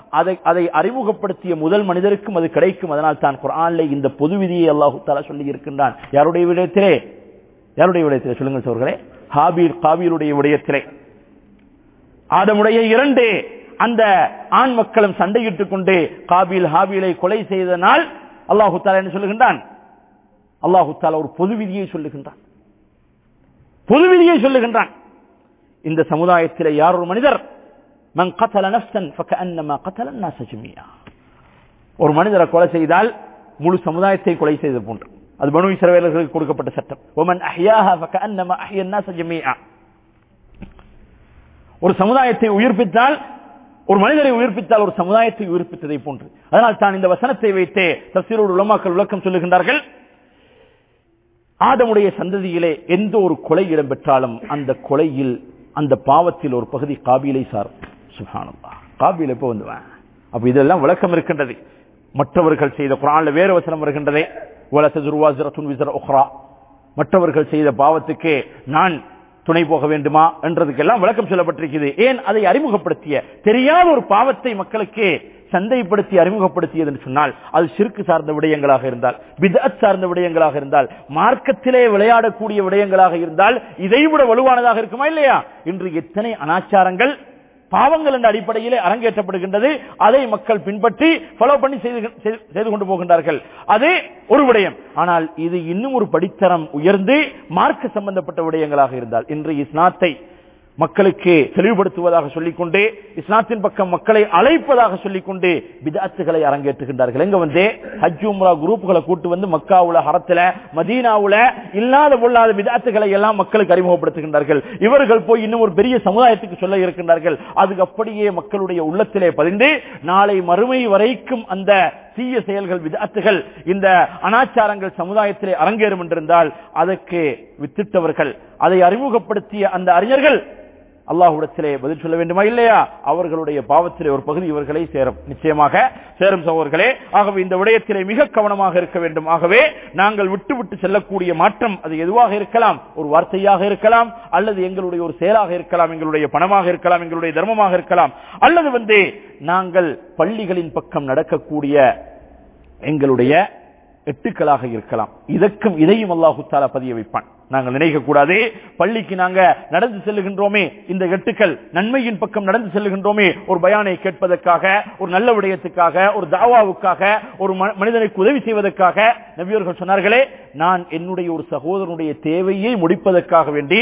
அதை அதை அறிமுகப்படுத்திய முதல் மனிதருக்கும் அது கிடைக்கும் அதனால் தான் குரான்ல இந்த பொது விதியை அல்லாஹு தாலா சொல்லி இருக்கின்றான் யாருடைய விடயத்திலே யாருடைய விடயத்திலே சொல்லுங்கள் சோர்களே ஹாபீல் காபீலுடைய விடயத்திலே ஆதமுடைய இரண்டு அந்த ஆண் மக்களும் சண்டையிட்டுக் கொண்டு காபீல் ஹாபீலை கொலை செய்ததனால் அல்லாஹு தாலா என்ன சொல்லுகின்றான் அல்லாஹு தாலா ஒரு பொது விதியை சொல்லுகின்றான் பொது விதியை சொல்லுகின்றான் இந்த சமுதாயத்திலே யார் ஒரு மனிதர் மன் கத்தல நஃப்சன் ஃபகஅன்னமா கத்தல الناس ஜமீஆ ஒரு மனிதரை கொலை செய்தால் முழு சமுதாயத்தை கொலை செய்தது போன்று அது பனு இஸ்ரவேலர்களுக்கு கொடுக்கப்பட்ட சட்டம் ومن احياها فكانما احيا الناس جميعا ஒரு சமுதாயத்தை உயிர்ப்பித்தால் ஒரு மனிதரை உயிர்ப்பித்தால் ஒரு சமுதாயத்தை உயிர்ப்பித்ததை போன்று அதனால் தான் இந்த வசனத்தை வைத்தே தப்சீரோடு உலமாக்கள் விளக்கம் சொல்லுகின்றார்கள் ஆதமுடைய சந்ததியிலே எந்த ஒரு கொலை இடம்பெற்றாலும் அந்த கொலையில் அந்த பாவத்தில் ஒரு பகுதி காபீலை சார் சுஹானல்லா காபீல் எப்போ வந்துவேன் அப்ப இதெல்லாம் விளக்கம் இருக்கின்றது மற்றவர்கள் செய்த குரான்ல வேறு வசனம் வருகின்றதே வலசதுருவாசிரத்துன் விசர உஹ்ரா மற்றவர்கள் செய்த பாவத்துக்கு நான் துணை போக வேண்டுமா என்றதுக்கெல்லாம் விளக்கம் சொல்லப்பட்டிருக்கிறது ஏன் அதை அறிமுகப்படுத்திய தெரியாத ஒரு பாவத்தை மக்களுக்கு சந்தைப்படுத்தி அறிமுகப்படுத்தியது என்று சொன்னால் அது சிறுக்கு சார்ந்த விடயங்களாக இருந்தால் பிதத் சார்ந்த விடயங்களாக இருந்தால் மார்க்கத்திலே விளையாடக்கூடிய விடயங்களாக இருந்தால் இதைவிட வலுவானதாக இருக்குமா இல்லையா இன்று எத்தனை அனாச்சாரங்கள் பாவங்கள் என்ற அடிப்படையிலே அரங்கேற்றப்படுகின்றது அதை மக்கள் பின்பற்றி ஃபாலோ பண்ணி செய்து செய்து கொண்டு போகின்றார்கள் அது ஒரு விடயம் ஆனால் இது இன்னும் ஒரு படித்தரம் உயர்ந்து மார்க்க சம்பந்தப்பட்ட விடயங்களாக இருந்தால் இன்று இஸ்லாத்தை மக்களுக்கு தெளிவுபடுத்துவதாக சொல்லிக்கொண்டு இஸ்லாத்தின் பக்கம் மக்களை அழைப்பதாக சொல்லிக்கொண்டு பிதாத்துகளை அரங்கேற்றுகின்றார்கள் எங்க வந்து ஹஜ் உம்ரா குரூப்புகளை கூட்டு வந்து மக்காவுல ஹரத்துல மதீனாவுல இல்லாத பொல்லாத பிதாத்துகளை எல்லாம் மக்களுக்கு அறிமுகப்படுத்துகின்றார்கள் இவர்கள் போய் இன்னும் ஒரு பெரிய சமுதாயத்துக்கு சொல்ல இருக்கின்றார்கள் அதுக்கு அப்படியே மக்களுடைய உள்ளத்திலே பதிந்து நாளை மறுமை வரைக்கும் அந்த தீய செயல்கள் விதாத்துகள் இந்த அனாச்சாரங்கள் சமுதாயத்திலே அரங்கேறும் என்றிருந்தால் அதற்கு வித்திட்டவர்கள் அதை அறிமுகப்படுத்திய அந்த அறிஞர்கள் அல்லாஹுடத்திலே பதில் சொல்ல வேண்டுமா இல்லையா அவர்களுடைய பாவத்திலே ஒரு பகுதி இவர்களை சேரும் நிச்சயமாக சேரும் சகோதர்களே ஆகவே இந்த விடயத்திலே மிக கவனமாக இருக்க வேண்டும் ஆகவே நாங்கள் விட்டு விட்டு செல்லக்கூடிய மாற்றம் அது எதுவாக இருக்கலாம் ஒரு வார்த்தையாக இருக்கலாம் அல்லது எங்களுடைய ஒரு செயலாக இருக்கலாம் எங்களுடைய பணமாக இருக்கலாம் எங்களுடைய தர்மமாக இருக்கலாம் அல்லது வந்து நாங்கள் பள்ளிகளின் பக்கம் நடக்கக்கூடிய எங்களுடைய எட்டுக்களாக இருக்கலாம் இதற்கும் இதையும் அல்லாஹு தாலா பதிய வைப்பான் நாங்கள் நினைக்க கூடாது பள்ளிக்கு நாங்க நடந்து செல்லுகின்றோமே இந்த எட்டுக்கள் நன்மையின் பக்கம் நடந்து செல்லுகின்றோமே ஒரு பயானை கேட்பதற்காக ஒரு நல்ல விடயத்துக்காக ஒரு தாவாவுக்காக ஒரு மனிதனுக்கு உதவி செய்வதற்காக நபியர்கள் சொன்னார்களே நான் என்னுடைய ஒரு சகோதரனுடைய தேவையை முடிப்பதற்காக வேண்டி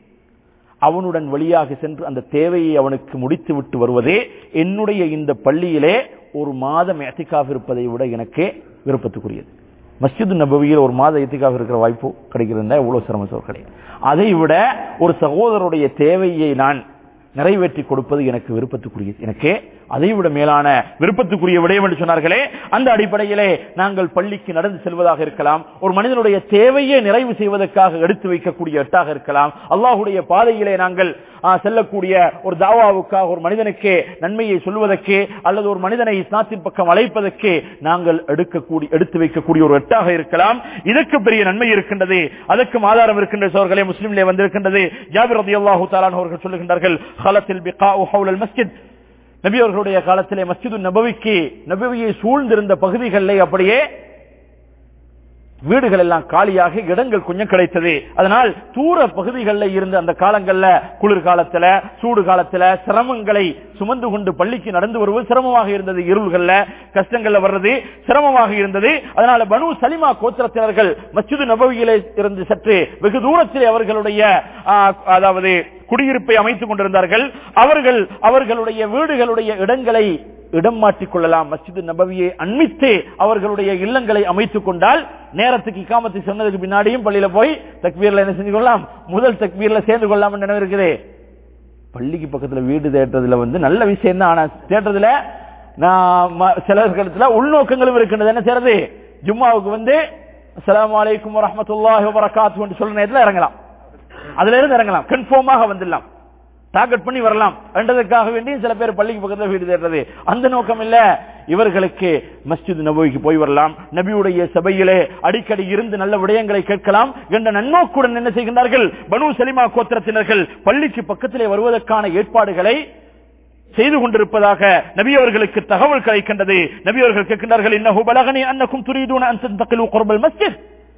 அவனுடன் வழியாக சென்று அந்த தேவையை அவனுக்கு முடித்து விட்டு வருவதே என்னுடைய இந்த பள்ளியிலே ஒரு மாதம் எத்திக்காக இருப்பதை விட எனக்கு விருப்பத்துக்குரியது மஸ்ஜித் நபவியில் ஒரு மாத எத்திக்காக இருக்கிற வாய்ப்பு கிடைக்கிறதா எவ்வளவு சிரம சோர்களே அதை விட ஒரு சகோதரருடைய தேவையை நான் நிறைவேற்றி கொடுப்பது எனக்கு விருப்பத்துக்குரியது எனக்கு அதை விட மேலான விருப்பத்துக்குரிய விடயம் என்று சொன்னார்களே அந்த அடிப்படையிலே நாங்கள் பள்ளிக்கு நடந்து செல்வதாக இருக்கலாம் ஒரு மனிதனுடைய தேவையை நிறைவு செய்வதற்காக எடுத்து வைக்கக்கூடிய எட்டாக இருக்கலாம் அல்லாஹுடைய பாதையிலே நாங்கள் செல்லக்கூடிய ஒரு தாவாவுக்காக ஒரு மனிதனுக்கு நன்மையை சொல்வதற்கு அல்லது ஒரு மனிதனை இஸ்லாத்தின் பக்கம் அழைப்பதற்கு நாங்கள் எடுக்கக்கூடிய எடுத்து வைக்கக்கூடிய ஒரு எட்டாக இருக்கலாம் இதற்கு பெரிய நன்மை இருக்கின்றது அதற்கும் ஆதாரம் இருக்கின்ற சோர்களே முஸ்லீம்லே வந்திருக்கின்றது ஜாபிர் ரதி அல்லாஹு தாலான் அவர்கள் சொல்லுகின்றார்கள் ஹலத்தில் மஸ்ஜித் நபி அவர்களுடைய காலத்திலே மஸ்ஜிது நபவிக்கு நபவியை சூழ்ந்திருந்த பகுதிகளில் அப்படியே வீடுகள் எல்லாம் காலியாக இடங்கள் கொஞ்சம் கிடைத்தது அதனால் தூர பகுதிகளில் இருந்து அந்த காலங்கள்ல குளிர் காலத்துல சூடு காலத்துல சிரமங்களை சுமந்து கொண்டு பள்ளிக்கு நடந்து வருவது சிரமமாக இருந்தது இருள்கள்ல கஷ்டங்கள்ல வர்றது சிரமமாக இருந்தது அதனால பனு சலிமா கோத்திரத்தினர்கள் மஸ்ஜிது நபவியிலே இருந்து சற்று வெகு தூரத்திலே அவர்களுடைய அதாவது குடியிருப்பை அமைத்துக் கொண்டிருந்தார்கள் அவர்கள் அவர்களுடைய வீடுகளுடைய இடங்களை இடம் மாற்றிக் கொள்ளலாம் மஸ்ஜிது நபவியை அண்மித்து அவர்களுடைய இல்லங்களை அமைத்துக் கொண்டால் நேரத்துக்கு இக்காமத்தை சொன்னதுக்கு பின்னாடியும் பள்ளியில போய் தக்பீர்ல என்ன செஞ்சு கொள்ளலாம் முதல் தக்பீர்ல சேர்ந்து கொள்ளலாம் நினைவு இருக்குது பள்ளிக்கு பக்கத்துல வீடு தேட்டுறதுல வந்து நல்ல விஷயம் தான் ஆனா தேட்டுறதுல நான் சிலர்களுத்துல உள்நோக்கங்களும் இருக்கின்றது என்ன செய்யறது ஜும்மாவுக்கு வந்து அஸ்லாம் வலைக்கும் வரமத்துல்லாஹி வரகாத்து சொல்ற நேரத்தில் இறங்கலாம் அதுல இருந்து இறங்கலாம் கன்ஃபார்மாக வந்துடலாம் டார்கெட் பண்ணி வரலாம் என்றதுக்காக வேண்டி சில பேர் பள்ளிக்கு பக்கத்தில் வீடு தேடுறது அந்த நோக்கம் இல்ல இவர்களுக்கு மஸ்ஜித் நபிக்கு போய் வரலாம் நபியுடைய சபையிலே அடிக்கடி இருந்து நல்ல விடயங்களை கேட்கலாம் என்ற நன்னோக்குடன் என்ன செய்கின்றார்கள் பனு சலிமா கோத்திரத்தினர்கள் பள்ளிக்கு பக்கத்திலே வருவதற்கான ஏற்பாடுகளை செய்து கொண்டிருப்பதாக நபி அவர்களுக்கு தகவல் கிடைக்கின்றது நபி அவர்கள் கேட்கின்றார்கள் இன்னஹு பலகனி அன்னக்கும் துரீதுன அன் தந்தகிலு குர்பல் மஸ்ஜித்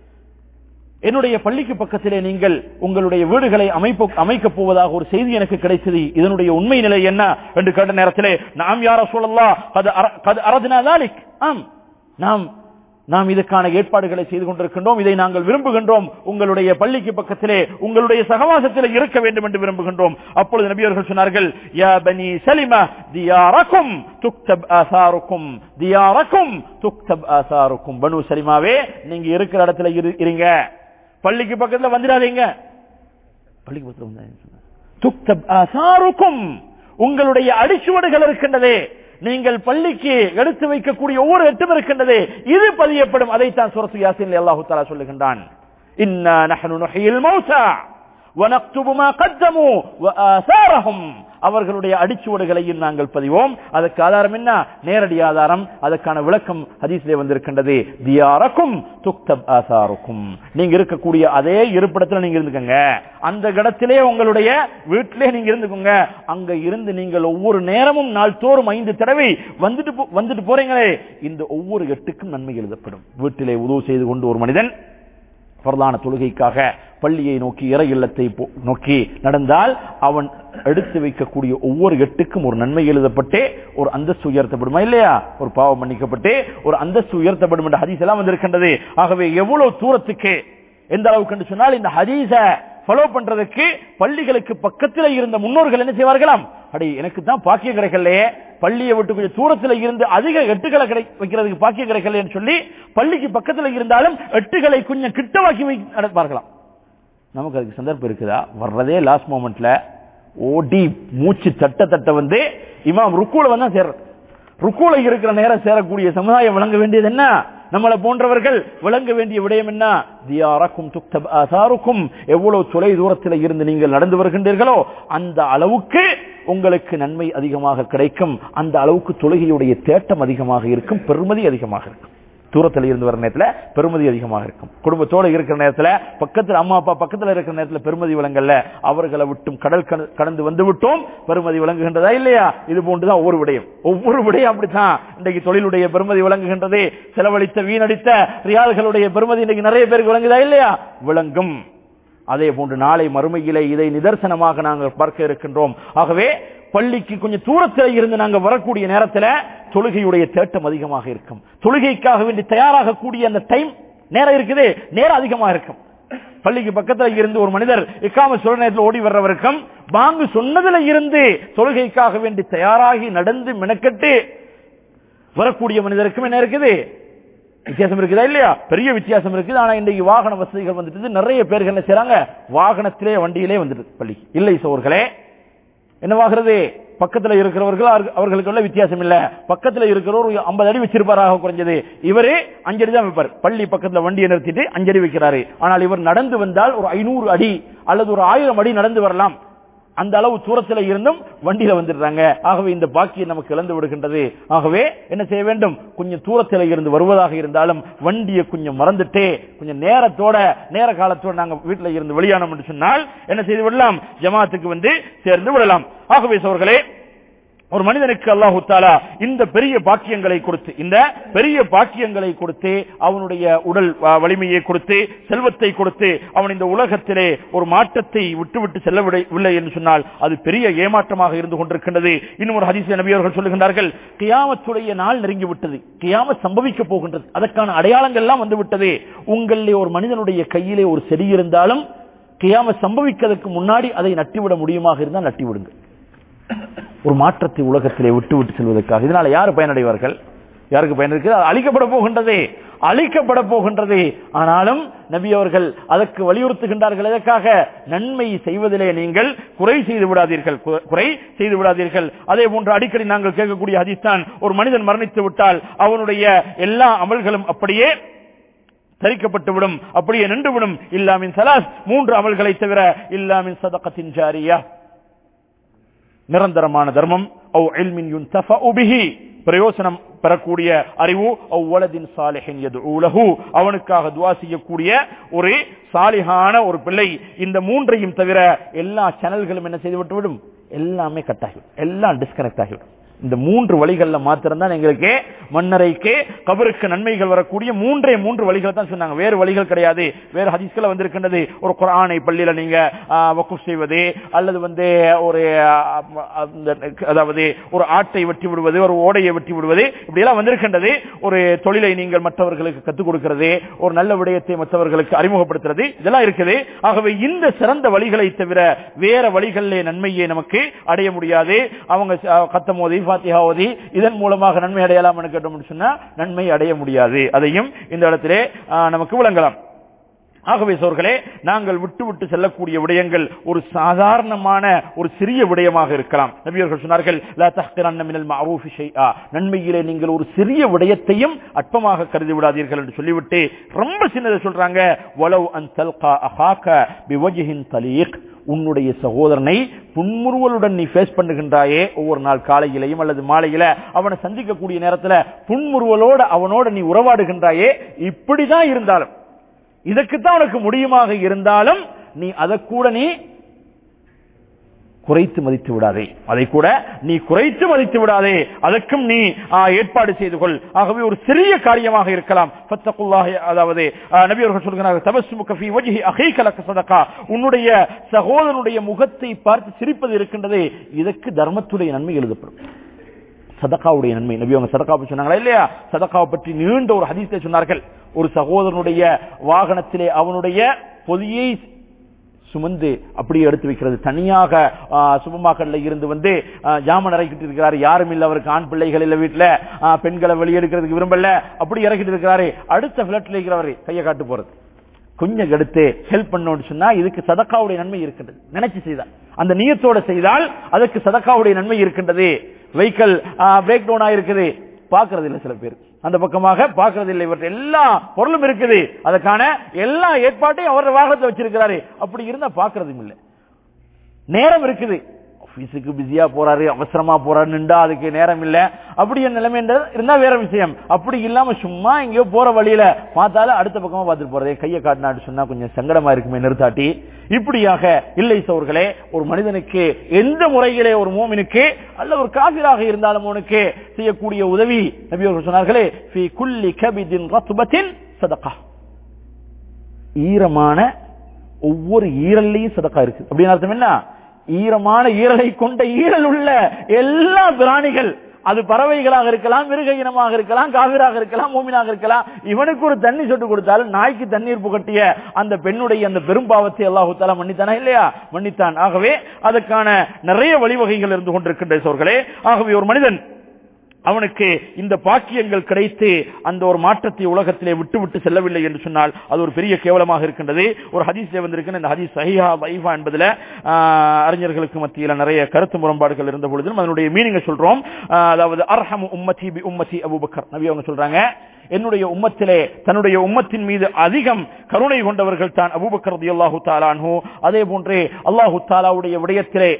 என்னுடைய பள்ளிக்கு பக்கத்திலே நீங்கள் உங்களுடைய வீடுகளை அமைப்பு அமைக்கப் போவதாக ஒரு செய்தி எனக்கு கிடைத்தது இதனுடைய உண்மை நிலை என்ன என்று கேட்ட நேரத்திலே நாம் யார சொல்லலாம் கது அரதினாதாலிக் ஆம் நாம் நாம் இதுக்கான ஏற்பாடுகளை செய்து கொண்டிருக்கின்றோம் இதை நாங்கள் விரும்புகின்றோம் உங்களுடைய பள்ளிக்கு பக்கத்திலே உங்களுடைய சகவாசத்திலே இருக்க வேண்டும் என்று விரும்புகின்றோம் அப்பொழுது நபியவர்கள் சொன்னார்கள் யா பனி சலிமா தியாரக்கும் துக்தப் ஆசாருக்கும் தியாரக்கும் துக்தப் ஆசாருக்கும் பனு சலிமாவே நீங்க இருக்கிற இடத்துல இரு- இருங்க பள்ளிக்கு பக்கத்துல வந்துடாதீங்க பள்ளிக்கு பக்கத்துல வந்தாங்க துக்தப் ஆசாருக்கும் உங்களுடைய அடிச்சுவடுகள் இருக்கின்றதே நீங்கள் பள்ளிக்கு எடுத்து வைக்கக்கூடிய ஒவ்வொரு எட்டும் இருக்கின்றதே இது பதியப்படும் அதைத்தான் சுரத்து யாசின் அல்லாஹு தாலா சொல்லுகின்றான் இன்னா நஹனு நுஹ்யில் மௌதா وَنَكْتُبُ مَا قَدَّمُوا وَآثَارَهُمْ அவர்களுடைய அடிச்சுவடுகளையும் நாங்கள் பதிவோம் அதற்கு ஆதாரம் என்ன நேரடி ஆதாரம் அதற்கான விளக்கம் ஹதீஸிலே வந்திருக்கின்றது தியாரக்கும் துக்தப் ஆசாருக்கும் நீங்க இருக்கக்கூடிய அதே இருப்பிடத்துல நீங்க இருந்துக்கங்க அந்த இடத்திலே உங்களுடைய வீட்டிலே நீங்க இருந்துக்கோங்க அங்க இருந்து நீங்கள் ஒவ்வொரு நேரமும் நாள் தோறும் ஐந்து தடவை வந்துட்டு போ- வந்துட்டு போறீங்களே இந்த ஒவ்வொரு எட்டுக்கும் நன்மை எழுதப்படும் வீட்டிலே உதவு செய்து கொண்டு ஒரு மனிதன் பிரதான தொழுகைக்காக பள்ளியை நோக்கி இறை இல்லத்தை போ- நோக்கி நடந்தால் அவன் எடுத்து வைக்கக்கூடிய ஒவ்வொரு எட்டுக்கும் ஒரு நன்மை எழுதப்பட்டே ஒரு அந்தஸ்து உயர்த்தப்படுமா இல்லையா ஒரு பாவம் மன்னிக்கப்பட்டு ஒரு அந்தஸ்து உயர்த்தப்படும் என்ற ஹதீஸ் எல்லாம் வந்திருக்கின்றது ஆகவே எவ்வளவு தூரத்துக்கு எந்த அளவுக்கு என்று சொன்னால் இந்த ஹதீஸ ஃபாலோ பண்றதுக்கு பள்ளிகளுக்கு பக்கத்தில் இருந்த முன்னோர்கள் என்ன செய்வார்களாம் அடி எனக்கு தான் பாக்கியம் கிடைக்கலையே பள்ளியை விட்டு கொஞ்சம் தூரத்தில் இருந்து அதிக எட்டுகளை கிடை வைக்கிறதுக்கு பாக்கியம் கிடைக்கலைன்னு சொல்லி பள்ளிக்கு பக்கத்தில் இருந்தாலும் எட்டுகளை கொஞ்சம் கிட்டவாக்கி வை நடப்பார்களாம் நமக்கு அதுக்கு சந்தர்ப்பம் இருக்குதா வர்றதே லாஸ்ட் மோமெண்ட்ல ஓடி மூச்சு தட்ட தட்ட வந்து இமாம் ருக்கூல வந்தா சேர ருக்கூல இருக்கிற நேரம் சேரக்கூடிய சமுதாயம் விளங்க வேண்டியது என்ன நம்மளை போன்றவர்கள் விளங்க வேண்டிய விடயம் என்ன தியாரக்கும் துக்தப் ஆசாருக்கும் எவ்வளவு தொலை தூரத்தில் இருந்து நீங்கள் நடந்து வருகின்றீர்களோ அந்த அளவுக்கு உங்களுக்கு நன்மை அதிகமாக கிடைக்கும் அந்த அளவுக்கு தொழுகையுடைய தேட்டம் அதிகமாக இருக்கும் பெருமதி அதிகமாக இருக்கும் தூரத்தில் இருந்து வர நேரத்துல பெருமதி அதிகமாக இருக்கும் குடும்பத்தோட இருக்கிற நேரத்துல பக்கத்துல அம்மா அப்பா பக்கத்துல இருக்கிற நேரத்துல பெருமதி விளங்கல்ல அவர்களை விட்டும் கடல் கட- கடந்து வந்து விட்டோம் பெருமதி விளங்குகின்றதா இல்லையா இது போன்றுதான் ஒவ்வொரு விடயம் ஒவ்வொரு விடயம் அப்படித்தான் இன்றைக்கு தொழிலுடைய பெருமதி விளங்குகின்றது செலவழித்த வீணடித்த ரியால்களுடைய பெருமதி இன்றைக்கு நிறைய பேருக்கு விளங்குதா இல்லையா விளங்கும் அதே போன்று நாளை மறுமையிலே இதை நிதர்சனமாக நாங்கள் பார்க்க இருக்கின்றோம் ஆகவே பள்ளிக்கு கொஞ்சம் தூரத்தில் இருந்து நாங்க வரக்கூடிய நேரத்துல தொழுகையுடைய தேட்டம் அதிகமாக இருக்கும் தொழுகைக்காக வேண்டி தயாராகக்கூடிய அந்த டைம் நேரம் இருக்குது நேரம் அதிகமாக இருக்கும் பள்ளிக்கு பக்கத்துல இருந்து ஒரு மனிதர் இக்காம சொல்ற நேரத்தில் ஓடி வர்றவருக்கும் பாங்கு சொன்னதுல இருந்து தொழுகைக்காக வேண்டி தயாராகி நடந்து மெனக்கட்டு வரக்கூடிய மனிதருக்கும் என்ன இருக்குது வித்தியாசம் இருக்குதா இல்லையா பெரிய வித்தியாசம் இருக்குது ஆனா இன்றைக்கு வாகன வசதிகள் வந்துட்டு நிறைய பேர்கள் என்ன செய்றாங்க வாகனத்திலே வண்டியிலே வந்துட்டு பள்ளி இல்லை சோர்களே என்னவாகிறது பக்கத்துல இருக்கிறவர்கள் அவருக்கு- அவர்களுக்கு உள்ள வித்தியாசம் இல்ல பக்கத்துல இருக்கிறவர் ஒரு 50 அடி வச்சிருப்பாராக குறைஞ்சது இவரே அஞ்சடி தான் வைப்பார் பள்ளி பக்கத்துல வண்டியை நிறுத்திட்டு அஞ்சடி வைக்கிறாரு ஆனால் இவர் நடந்து வந்தால் ஒரு ஐநூறு அடி அல்லது ஒரு ஆயிரம் அடி நடந்து வரலாம் அந்த அளவு தூரத்தில் இருந்தும் வண்டியில வந்துடுறாங்க ஆகவே இந்த பாக்கியம் நமக்கு இழந்து விடுகின்றது ஆகவே என்ன செய்ய வேண்டும் கொஞ்சம் தூரத்தில் இருந்து வருவதாக இருந்தாலும் வண்டியை கொஞ்சம் மறந்துட்டே கொஞ்சம் நேரத்தோட நேர காலத்தோட நாங்க வீட்டுல இருந்து வெளியானோம் என்று சொன்னால் என்ன செய்து விடலாம் ஜமாத்துக்கு வந்து சேர்ந்து விடலாம் ஆகவே சோர்களே ஒரு மனிதனுக்கு அல்லாஹு தாலா இந்த பெரிய பாக்கியங்களை கொடுத்து இந்த பெரிய பாக்கியங்களை கொடுத்து அவனுடைய உடல் அஹ், வலிமையை கொடுத்து செல்வத்தை கொடுத்து அவன் இந்த உலகத்திலே ஒரு மாற்றத்தை விட்டுவிட்டு செல்லவில்லை என்று சொன்னால் அது பெரிய ஏமாற்றமாக இருந்து கொண்டிருக்கின்றது இன்னும் ஒரு ஹதீஸ் நபி அவர்கள் சொல்லுகின்றார்கள் கியாமத்துடைய நாள் நெருங்கி விட்டது கியாமத் சம்பவிக்க போகின்றது அதற்கான அடையாளங்கள் எல்லாம் வந்து விட்டது உங்களிலே ஒரு மனிதனுடைய கையிலே ஒரு செடி இருந்தாலும் கியாமத் சம்பவிக்கிறதுக்கு முன்னாடி அதை நட்டிவிட முடியுமாக இருந்தால் நட்டி விடுங்கள் ஒரு மாற்றத்தை உலகத்திலே விட்டு விட்டு செல்வதற்காக இதனால யார் பயனடைவார்கள் யாருக்கு பயன் இருக்குது அது அழிக்கப்பட போகின்றது அழிக்கப்பட போகின்றது ஆனாலும் நபி அவர்கள் அதற்கு வலியுறுத்துகின்றார்கள் எதற்காக நன்மை செய்வதிலே நீங்கள் குறை செய்து விடாதீர்கள் கு- குறை செய்து விடாதீர்கள் அதே போன்று அடிக்கடி நாங்கள் கேட்கக்கூடிய ஹதீஸ்தான் ஒரு மனிதன் மரணித்து விட்டால் அவனுடைய எல்லா அமல்களும் அப்படியே தரிக்கப்பட்டுவிடும் அப்படியே நின்றுவிடும் இல்லாமின் சலாஸ் மூன்று அமல்களை தவிர இல்லாமின் சதகத்தின் ஜாரியா நிரந்தரமான தர்மம் அவ் இல்மின் யுன்தஃபஉ பிஹி பிரயோசனம் பெறக்கூடிய அறிவு அவ் வலதின் சாலிஹின் யதுஉ லஹு அவனுக்காக துஆ செய்யக்கூடிய ஒரு சாலிஹான ஒரு பிள்ளை இந்த மூன்றையும் தவிர எல்லா சேனல்களும் என்ன செய்து விட்டுவிடும் எல்லாமே கட் ஆகிவிடும் எல்லாம் டிஸ்கனெக்ட் ஆகிவிடும் இந்த மூன்று வழிகள்ல மாத்திரம்தான் எங்களுக்கு மன்னரைக்கு கபருக்கு நன்மைகள் வரக்கூடிய மூன்றே மூன்று வழிகள் தான் சொன்னாங்க வேறு வழிகள் கிடையாது வேறு ஹதீஸ்கள் வந்திருக்கின்றது ஒரு குரானை பள்ளியில நீங்க வக்குப் செய்வது அல்லது வந்து ஒரு ஆ, அந்த, அதாவது ஒரு ஆட்டை வெட்டி விடுவது ஒரு ஓடையை வெட்டி விடுவது இப்படி எல்லாம் வந்திருக்கின்றது ஒரு தொழிலை நீங்கள் மற்றவர்களுக்கு கற்றுக் கொடுக்கிறது ஒரு நல்ல விடயத்தை மற்றவர்களுக்கு அறிமுகப்படுத்துறது இதெல்லாம் இருக்குது ஆகவே இந்த சிறந்த வழிகளை தவிர வேற வழிகளிலே நன்மையை நமக்கு அடைய முடியாது அவங்க ச- கத்தம் ஓதி ஃபாத்திஹா ஓதி இதன் மூலமாக நன்மை அடையலாம் கேட்டோம்னு சொன்னா நன்மை அடைய முடியாது அதையும் இந்த இடத்திலே ஆ, நமக்கு விளங்கலாம் ஆகவே சோர்களே நாங்கள் விட்டு விட்டு செல்லக்கூடிய விடயங்கள் ஒரு சாதாரணமான ஒரு சிறிய விடயமாக இருக்கலாம் நபியர்கள் சொன்னார்கள் "லா தஹ்கிரன்ன மினல் மஅரூஃபி ஷைஆ." நன்மையிலே நீங்கள் ஒரு சிறிய விடயத்தையும் அற்பமாக கருதி விடாதீர்கள் என்று சொல்லிவிட்டு ரொம்ப சின்னதை சொல்றாங்க வலவ் அன் தல்கா அஹாக பிவஜ்ஹின் தலீக் உன்னுடைய சகோதரனை புன்முறுவலுடன் நீ ஃபேஸ் பண்ணுகின்றாயே ஒவ்வொரு நாள் காலையிலையும் அல்லது மாலையில அவனை சந்திக்கக்கூடிய நேரத்துல புன்முறுவலோட அவனோட நீ உறவாடுகின்றாயே இப்படிதான் இருந்தாலும் இதற்குத்தான் உனக்கு முடியுமாக இருந்தாலும் நீ அதை கூட நீ குறைத்து மதித்து விடாதே அதை கூட நீ குறைத்து மதித்து விடாதே அதற்கும் நீ ஆ, ஏற்பாடு செய்து கொள் ஆகவே ஒரு சிறிய காரியமாக இருக்கலாம் ஃபத்தகுல்லாஹி அதாவது ஆ, நபி அவர்கள் சொல்கிறார்கள் தபஸ்முக ஃபீ வஜ்ஹி அஹீக லக சதகா உன்னுடைய சகோதரனுடைய முகத்தை பார்த்து சிரிப்பது இருக்கின்றதே இதற்கு தர்மத்துடைய நன்மை எழுதப்படும் சதகாவுடைய நன்மை நபி அவங்க சதகா பற்றி சொன்னாங்களா இல்லையா சதகாவை பற்றி நீண்ட ஒரு ஹதீஸை சொன்னார்கள் ஒரு சகோதரனுடைய வாகனத்திலே அவனுடைய பொதியை சுமந்து அப்படியே எடுத்து வைக்கிறது தனியாக சுபமாக்கல்ல இருந்து வந்து ஆ, ஜாமான் இறக்கிட்டு இருக்கிறாரு யாரும் இல்ல அவருக்கு ஆண் பிள்ளைகள் இல்ல வீட்டுல ஆ, பெண்களை வெளியெடுக்கிறதுக்கு விரும்பல அப்படி இறக்கிட்டு இருக்கிறாரு அடுத்த பிளட்ல இருக்கிறவரு கையை காட்டு போறது கொஞ்சம் எடுத்து ஹெல்ப் பண்ணோம்னு சொன்னா இதுக்கு சதக்காவுடைய நன்மை இருக்கின்றது நினைச்சு செய்தால் அந்த நியத்தோட செய்தால் அதற்கு சதக்காவுடைய நன்மை இருக்கின்றது வெஹிக்கல் பிரேக் டவுன் ஆயிருக்குது பாக்குறது இல்ல சில பேர் அந்த பக்கமாக பாக்குறது இல்லை இவற்றை எல்லா பொருளும் இருக்குது அதற்கான எல்லா ஏற்பாட்டையும் அவரோட வாகனத்தை வச்சிருக்கிறாரு அப்படி இருந்தா பாக்குறதும் இல்லை நேரம் இருக்குது ஆபீஸுக்கு பிஸியா போறாரு அவசரமா போறாருன்னுண்டா அதுக்கு நேரம் இல்ல அப்படி என் நிலைமை என்றது இருந்தா வேற விஷயம் அப்படி இல்லாம சும்மா எங்கேயோ போற வழியில பார்த்தாலும் அடுத்த பக்கமா பார்த்துட்டு போறதே கையை காட்டினாட்டு சொன்னா கொஞ்சம் சங்கடமா இருக்குமே நிறுத்தாட்டி இப்படியாக இல்லை சோர்களே ஒரு மனிதனுக்கு எந்த முறையிலே ஒரு மோமினுக்கு அல்ல ஒரு காபிராக இருந்தாலும் அவனுக்கு செய்யக்கூடிய உதவி நபி அவர்கள் சொன்னார்களே "ஃபீ குல்லி கபிதின் ரத்பத்தின் சதகா ஈரமான ஒவ்வொரு ஈரல்லையும் சதக்கா இருக்கு அப்படின்னு அர்த்தம் என்ன ஈரமான ஈரலை கொண்ட ஈரல் உள்ள எல்லா பிராணிகள் அது பறவைகளாக இருக்கலாம் மிருக இனமாக இருக்கலாம் காவிராக இருக்கலாம் மூமினாக இருக்கலாம் இவனுக்கு ஒரு தண்ணி சொட்டு கொடுத்தாலும் நாய்க்கு தண்ணீர் புகட்டிய அந்த பெண்ணுடைய அந்த பெரும்பாவத்தை அல்லாஹு தாலா மன்னித்தானா இல்லையா மன்னித்தான் ஆகவே அதற்கான நிறைய வழிவகைகள் இருந்து கொண்டிருக்கின்ற சோர்களே ஆகவே ஒரு மனிதன் அவனுக்கு இந்த பாக்கியங்கள் கிடைத்து அந்த ஒரு மாற்றத்தை உலகத்திலே விட்டு விட்டு செல்லவில்லை என்று சொன்னால் அது ஒரு பெரிய கேவலமாக இருக்கின்றது ஒரு ஹதீஸ்ல வந்திருக்கிற இந்த ஹதீஸ் சஹிஹா வைஃபா என்பதுல ஆஹ், அறிஞர்களுக்கு மத்தியில் நிறைய கருத்து முரண்பாடுகள் இருந்த பொழுதும் அதனுடைய மீனிங்க சொல்றோம் ஆஹ், அதாவது அர்ஹமு உம்மதி பி உம்மதி அபூபக்கர் நபி அவங்க சொல்றாங்க என்னுடைய உம்மத்திலே தன்னுடைய உம்மத்தின் மீது அதிகம் கருணை கொண்டவர்கள் தான் அபூபக்கர் ரலியல்லாஹு தஆலா அன்ஹு அதே போன்றே அல்லாஹு தாலாவுடைய விடயத்திலே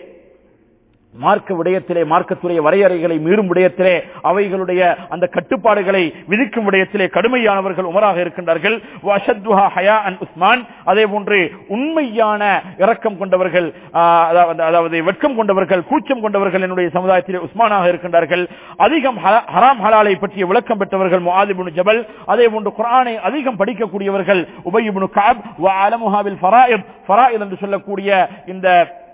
மார்க்க விடயத்திலே மார்க்கத்துடைய வரையறைகளை மீறும் விடயத்திலே அவைகளுடைய அந்த கட்டுப்பாடுகளை விதிக்கும் விடயத்திலே கடுமையானவர்கள் உமராக இருக்கின்றார்கள் வஷத்துஹா ஹயா அன் உஸ்மான் அதே போன்று உண்மையான இரக்கம் கொண்டவர்கள் ஆஹ், அதாவது- அதாவது வெட்கம் கொண்டவர்கள் கூச்சம் கொண்டவர்கள் என்னுடைய சமுதாயத்திலே உஸ்மானாக இருக்கின்றார்கள் அதிகம் ஹ- ஹராம் ஹலாலை பற்றிய விளக்கம் பெற்றவர்கள் முஆதிபுன் ஜபல் அதே போன்று குர்ஆனை அதிகம் படிக்கக்கூடியவர்கள் உபயிபுனு காப் வ அலமுஹாவில் ஃபராயித் ஃபராயித் என்று சொல்லக்கூடிய இந்த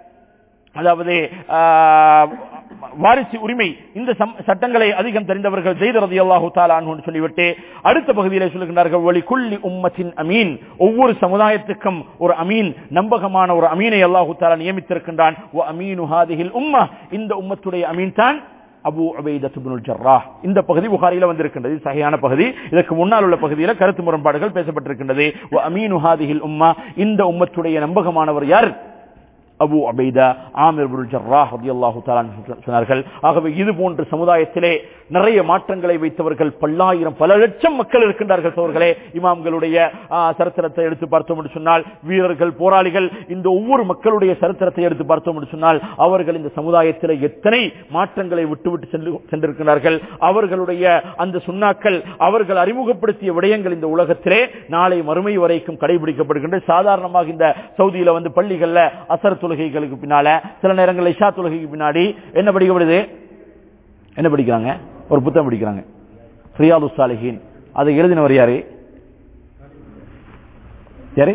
அதாவது ஆஹ், வாரிசு உரிமை இந்த சம்- சட்டங்களை அதிகம் தெரிந்தவர்கள் ஜெயித் ரலியல்லாஹு தஆலா அன்ஹு சொல்லிவிட்டு அடுத்த பகுதியிலே சொல்லுகின்றார்கள் ஒலி குல்லி உம்மத்தின் அமீன் ஒவ்வொரு சமுதாயத்துக்கும் ஒரு அமீன் நம்பகமான ஒரு அமீனை அல்லாஹு தஆலா நியமித்திருக்கின்றான் வ அமீனு ஹாதிஹில் உம்ம இந்த உம்மத்துடைய அமீன் தான் அபு உபைதத் இப்னுல் ஜர்ராஹ் இந்த பகுதி புகாரில வந்திருக்கின்றது இது சரியான பகுதி இதற்கு முன்னால் உள்ள பகுதியில கருத்து முரண்பாடுகள் பேசப்பட்டிருக்கின்றது வ அமீனு ஹாதிஹில் உம்மா இந்த உம்மத்துடைய நம்பகமானவர் யார் அபு அபைதா ஆமிர் புல் ஜர்ராஹ் ரலியல்லாஹு தஆலா அன்ஹு சொன்னார்கள் ஆகவே இது போன்ற சமுதாயத்திலே நிறைய மாற்றங்களை வைத்தவர்கள் பல்லாயிரம் பல லட்சம் மக்கள் இருக்கின்றார்கள் சோர்களே இமாம்களுடைய ஆ, சரித்திரத்தை எடுத்து பார்த்தோம் என்று சொன்னால் வீரர்கள் போராளிகள் இந்த ஒவ்வொரு மக்களுடைய சரித்திரத்தை எடுத்து பார்த்தோம் என்று சொன்னால் அவர்கள் இந்த சமுதாயத்திலே எத்தனை மாற்றங்களை விட்டு விட்டு சென்று சென்றிருக்கிறார்கள் அவர்களுடைய அந்த சுண்ணாக்கள் அவர்கள் அறிமுகப்படுத்திய விடயங்கள் இந்த உலகத்திலே நாளை மறுமை வரைக்கும் கடைபிடிக்கப்படுகின்ற சாதாரணமாக இந்த சவுதியில வந்து பள்ளிகள்ல அசர் தொழுகைகளுக்கு பின்னால சில நேரங்களில் இஷா தொழுகைக்கு பின்னாடி என்ன படிக்கப்படுது என்ன படிக்கிறாங்க ஒரு புத்தகம் படிக்கிறாங்க ரியாது சாலிஹின் அதை எழுதினவர் யாரு யாரு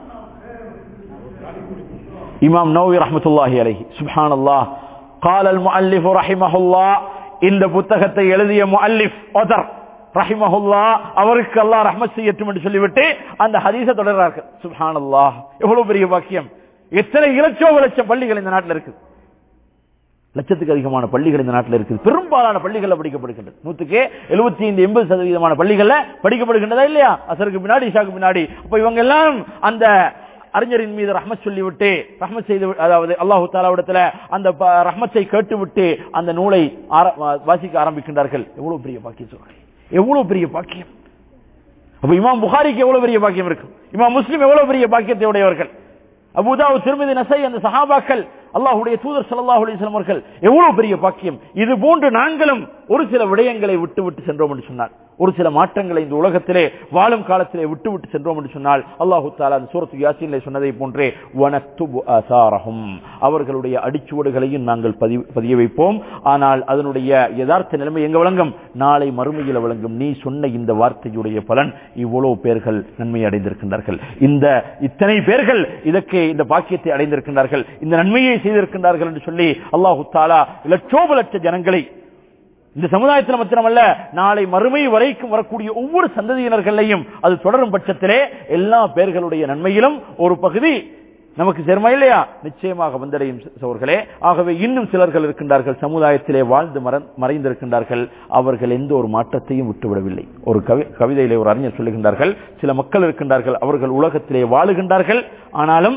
இமாம் நௌவி ரஹமத்துல்லாஹி அலைஹி சுப்ஹானல்லாஹ் قال المؤلف رحمه الله இந்த புத்தகத்தை எழுதிய முஅல்லிஃப் ஒதர் ரஹிமஹுல்லா அவருக்கு அல்லாஹ் ரஹ்மத் செய்யட்டும் என்று சொல்லிவிட்டு அந்த ஹதீஸ தொடர்றார்கள் சுப்ஹானல்லாஹ் எவ்வளவு பெரிய பாக்கியம் எத்தனை இலட்சோப லட்சம் பள்ளிகள் இந்த நாட்டில் இருக்குது லட்சத்துக்கு அதிகமான பள்ளிகள் இந்த நாட்டில் இருக்குது பெரும்பாலான பள்ளிகளில் படிக்கப்படுகின்றது நூத்துக்கு எழுபத்தி ஐந்து எண்பது சதவீதமான பள்ளிகள்ல படிக்கப்படுகின்றதா இல்லையா அசருக்கு பின்னாடி இஷாக்கு பின்னாடி அப்ப இவங்க எல்லாம் அந்த அறிஞரின் மீது ரஹ்மத் சொல்லிவிட்டு ரஹ்மத் செய்து அதாவது அல்லாஹு தாலாவிடத்துல அந்த ப- ரஹ்மத்தை கேட்டுவிட்டு அந்த நூலை ஆர- வாசிக்க ஆரம்பிக்கின்றார்கள் எவ்வளவு பெரிய பாக்கியம் சொல்றேன் எவ்வளவு பெரிய பாக்கியம் அப்ப இமாம் புகாரிக்கு எவ்வளவு பெரிய பாக்கியம் இருக்கும் இமாம் முஸ்லிம் எவ்வளவு பெரிய பாக்கியத்தை உடையவர்கள் அபுதாவு திருமதி நசை அந்த சஹாபாக்கள் அல்லாஹ்வுடைய தூதர் ஸல்லல்லாஹு அலைஹி வஸல்லம் அவர்கள் எவ்வளவு பெரிய பாக்கியம் இது போன்று நாங்களும் ஒரு சில விடயங்களை விட்டு விட்டு சென்றோம் என்று சொன்னார் ஒரு சில மாற்றங்களை இந்த உலகத்திலே வாழும் காலத்திலே விட்டு விட்டு சென்றோம் என்று சொன்னால் அல்லாஹு தாலா அந்த சூரத்து யாசீனிலே சொன்னதை போன்றே வனக்துபு அசாரஹும் அவர்களுடைய அடிச்சுவடுகளையும் நாங்கள் பதிவு பதிய வைப்போம் ஆனால் அதனுடைய யதார்த்த நிலைமை எங்க விளங்கும் நாளை மறுமையில் விளங்கும் நீ சொன்ன இந்த வார்த்தையுடைய பலன் இவ்வளவு பேர்கள் நன்மை அடைந்திருக்கின்றார்கள் இந்த இத்தனை பேர்கள் இதற்கு இந்த பாக்கியத்தை அடைந்திருக்கின்றார்கள் இந்த நன்மையை செய்திருக்கின்றார்கள் என்று சொல்லி அல்லாஹு தாலா லட்சோப லட்ச ஜனங்களை இந்த சமுதாயத்தில் மாத்திரமல்ல நாளை மறுமை வரைக்கும் வரக்கூடிய ஒவ்வொரு சந்ததியினர்களையும் அது தொடரும் பட்சத்திலே எல்லா பேர்களுடைய நன்மையிலும் ஒரு பகுதி நமக்கு சேர்மா இல்லையா நிச்சயமாக வந்தடையும் சோர்களே ஆகவே இன்னும் சிலர்கள் இருக்கின்றார்கள் சமுதாயத்திலே வாழ்ந்து மற- மறைந்திருக்கின்றார்கள் அவர்கள் எந்த ஒரு மாற்றத்தையும் விட்டுவிடவில்லை ஒரு கவி கவிதையிலே ஒரு அறிஞர் சொல்லுகின்றார்கள் சில மக்கள் இருக்கின்றார்கள் அவர்கள் உலகத்திலே வாழுகின்றார்கள் ஆனாலும்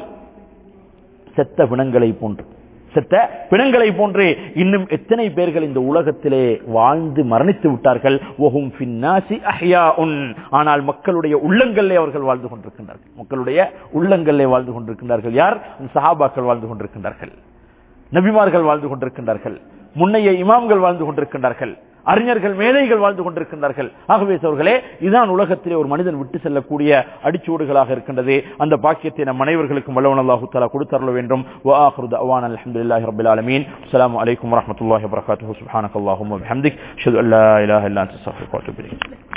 செத்த பிணங்களை போன்று செத்த பிணங்களை போன்றே இன்னும் எத்தனை பேர்கள் இந்த உலகத்திலே வாழ்ந்து மரணித்து விட்டார்கள் ஒஹும் ஃபின்னாசி அஹ்யாஉன். ஆனால் மக்களுடைய உள்ளங்களிலே அவர்கள் வாழ்ந்து கொண்டிருக்கின்றார்கள் மக்களுடைய உள்ளங்களிலே வாழ்ந்து கொண்டிருக்கின்றார்கள் யார் சஹாபாக்கள் வாழ்ந்து கொண்டிருக்கின்றார்கள் நபிமார்கள் வாழ்ந்து கொண்டிருக்கின்றார்கள் முன்னைய இமாம்கள் வாழ்ந்து கொண்டிருக்கின்றார்கள் அறிஞர்கள் மேதைகள் வாழ்ந்து கொண்டிருக்கின்றார்கள் ஆகவே சோர்களே இதுதான் உலகத்திலே ஒரு மனிதன் விட்டு செல்லக்கூடிய அடிச்சுவடுகளாக இருக்கின்றது அந்த பாக்கியத்தை நம் அனைவர்களுக்கும் வல்லவன் அல்லாஹு தஆலா கொடுத்தருள வேண்டும் வாஹிரு தஅவானா அல்ஹம்துலில்லாஹி ரப்பில் ஆலமீன் அஸ்ஸலாமு அலைக்கும் வரஹ்மத்துல்லாஹி வபரகாத்துஹு சுப்ஹானக்கல்லாஹும்ம வபிஹம்திக் அஷ்ஹது அல்லா இலாஹா இல்லா அன்த அஸ்தக்ஃபிருக்க வ அத்தூபு இலைக்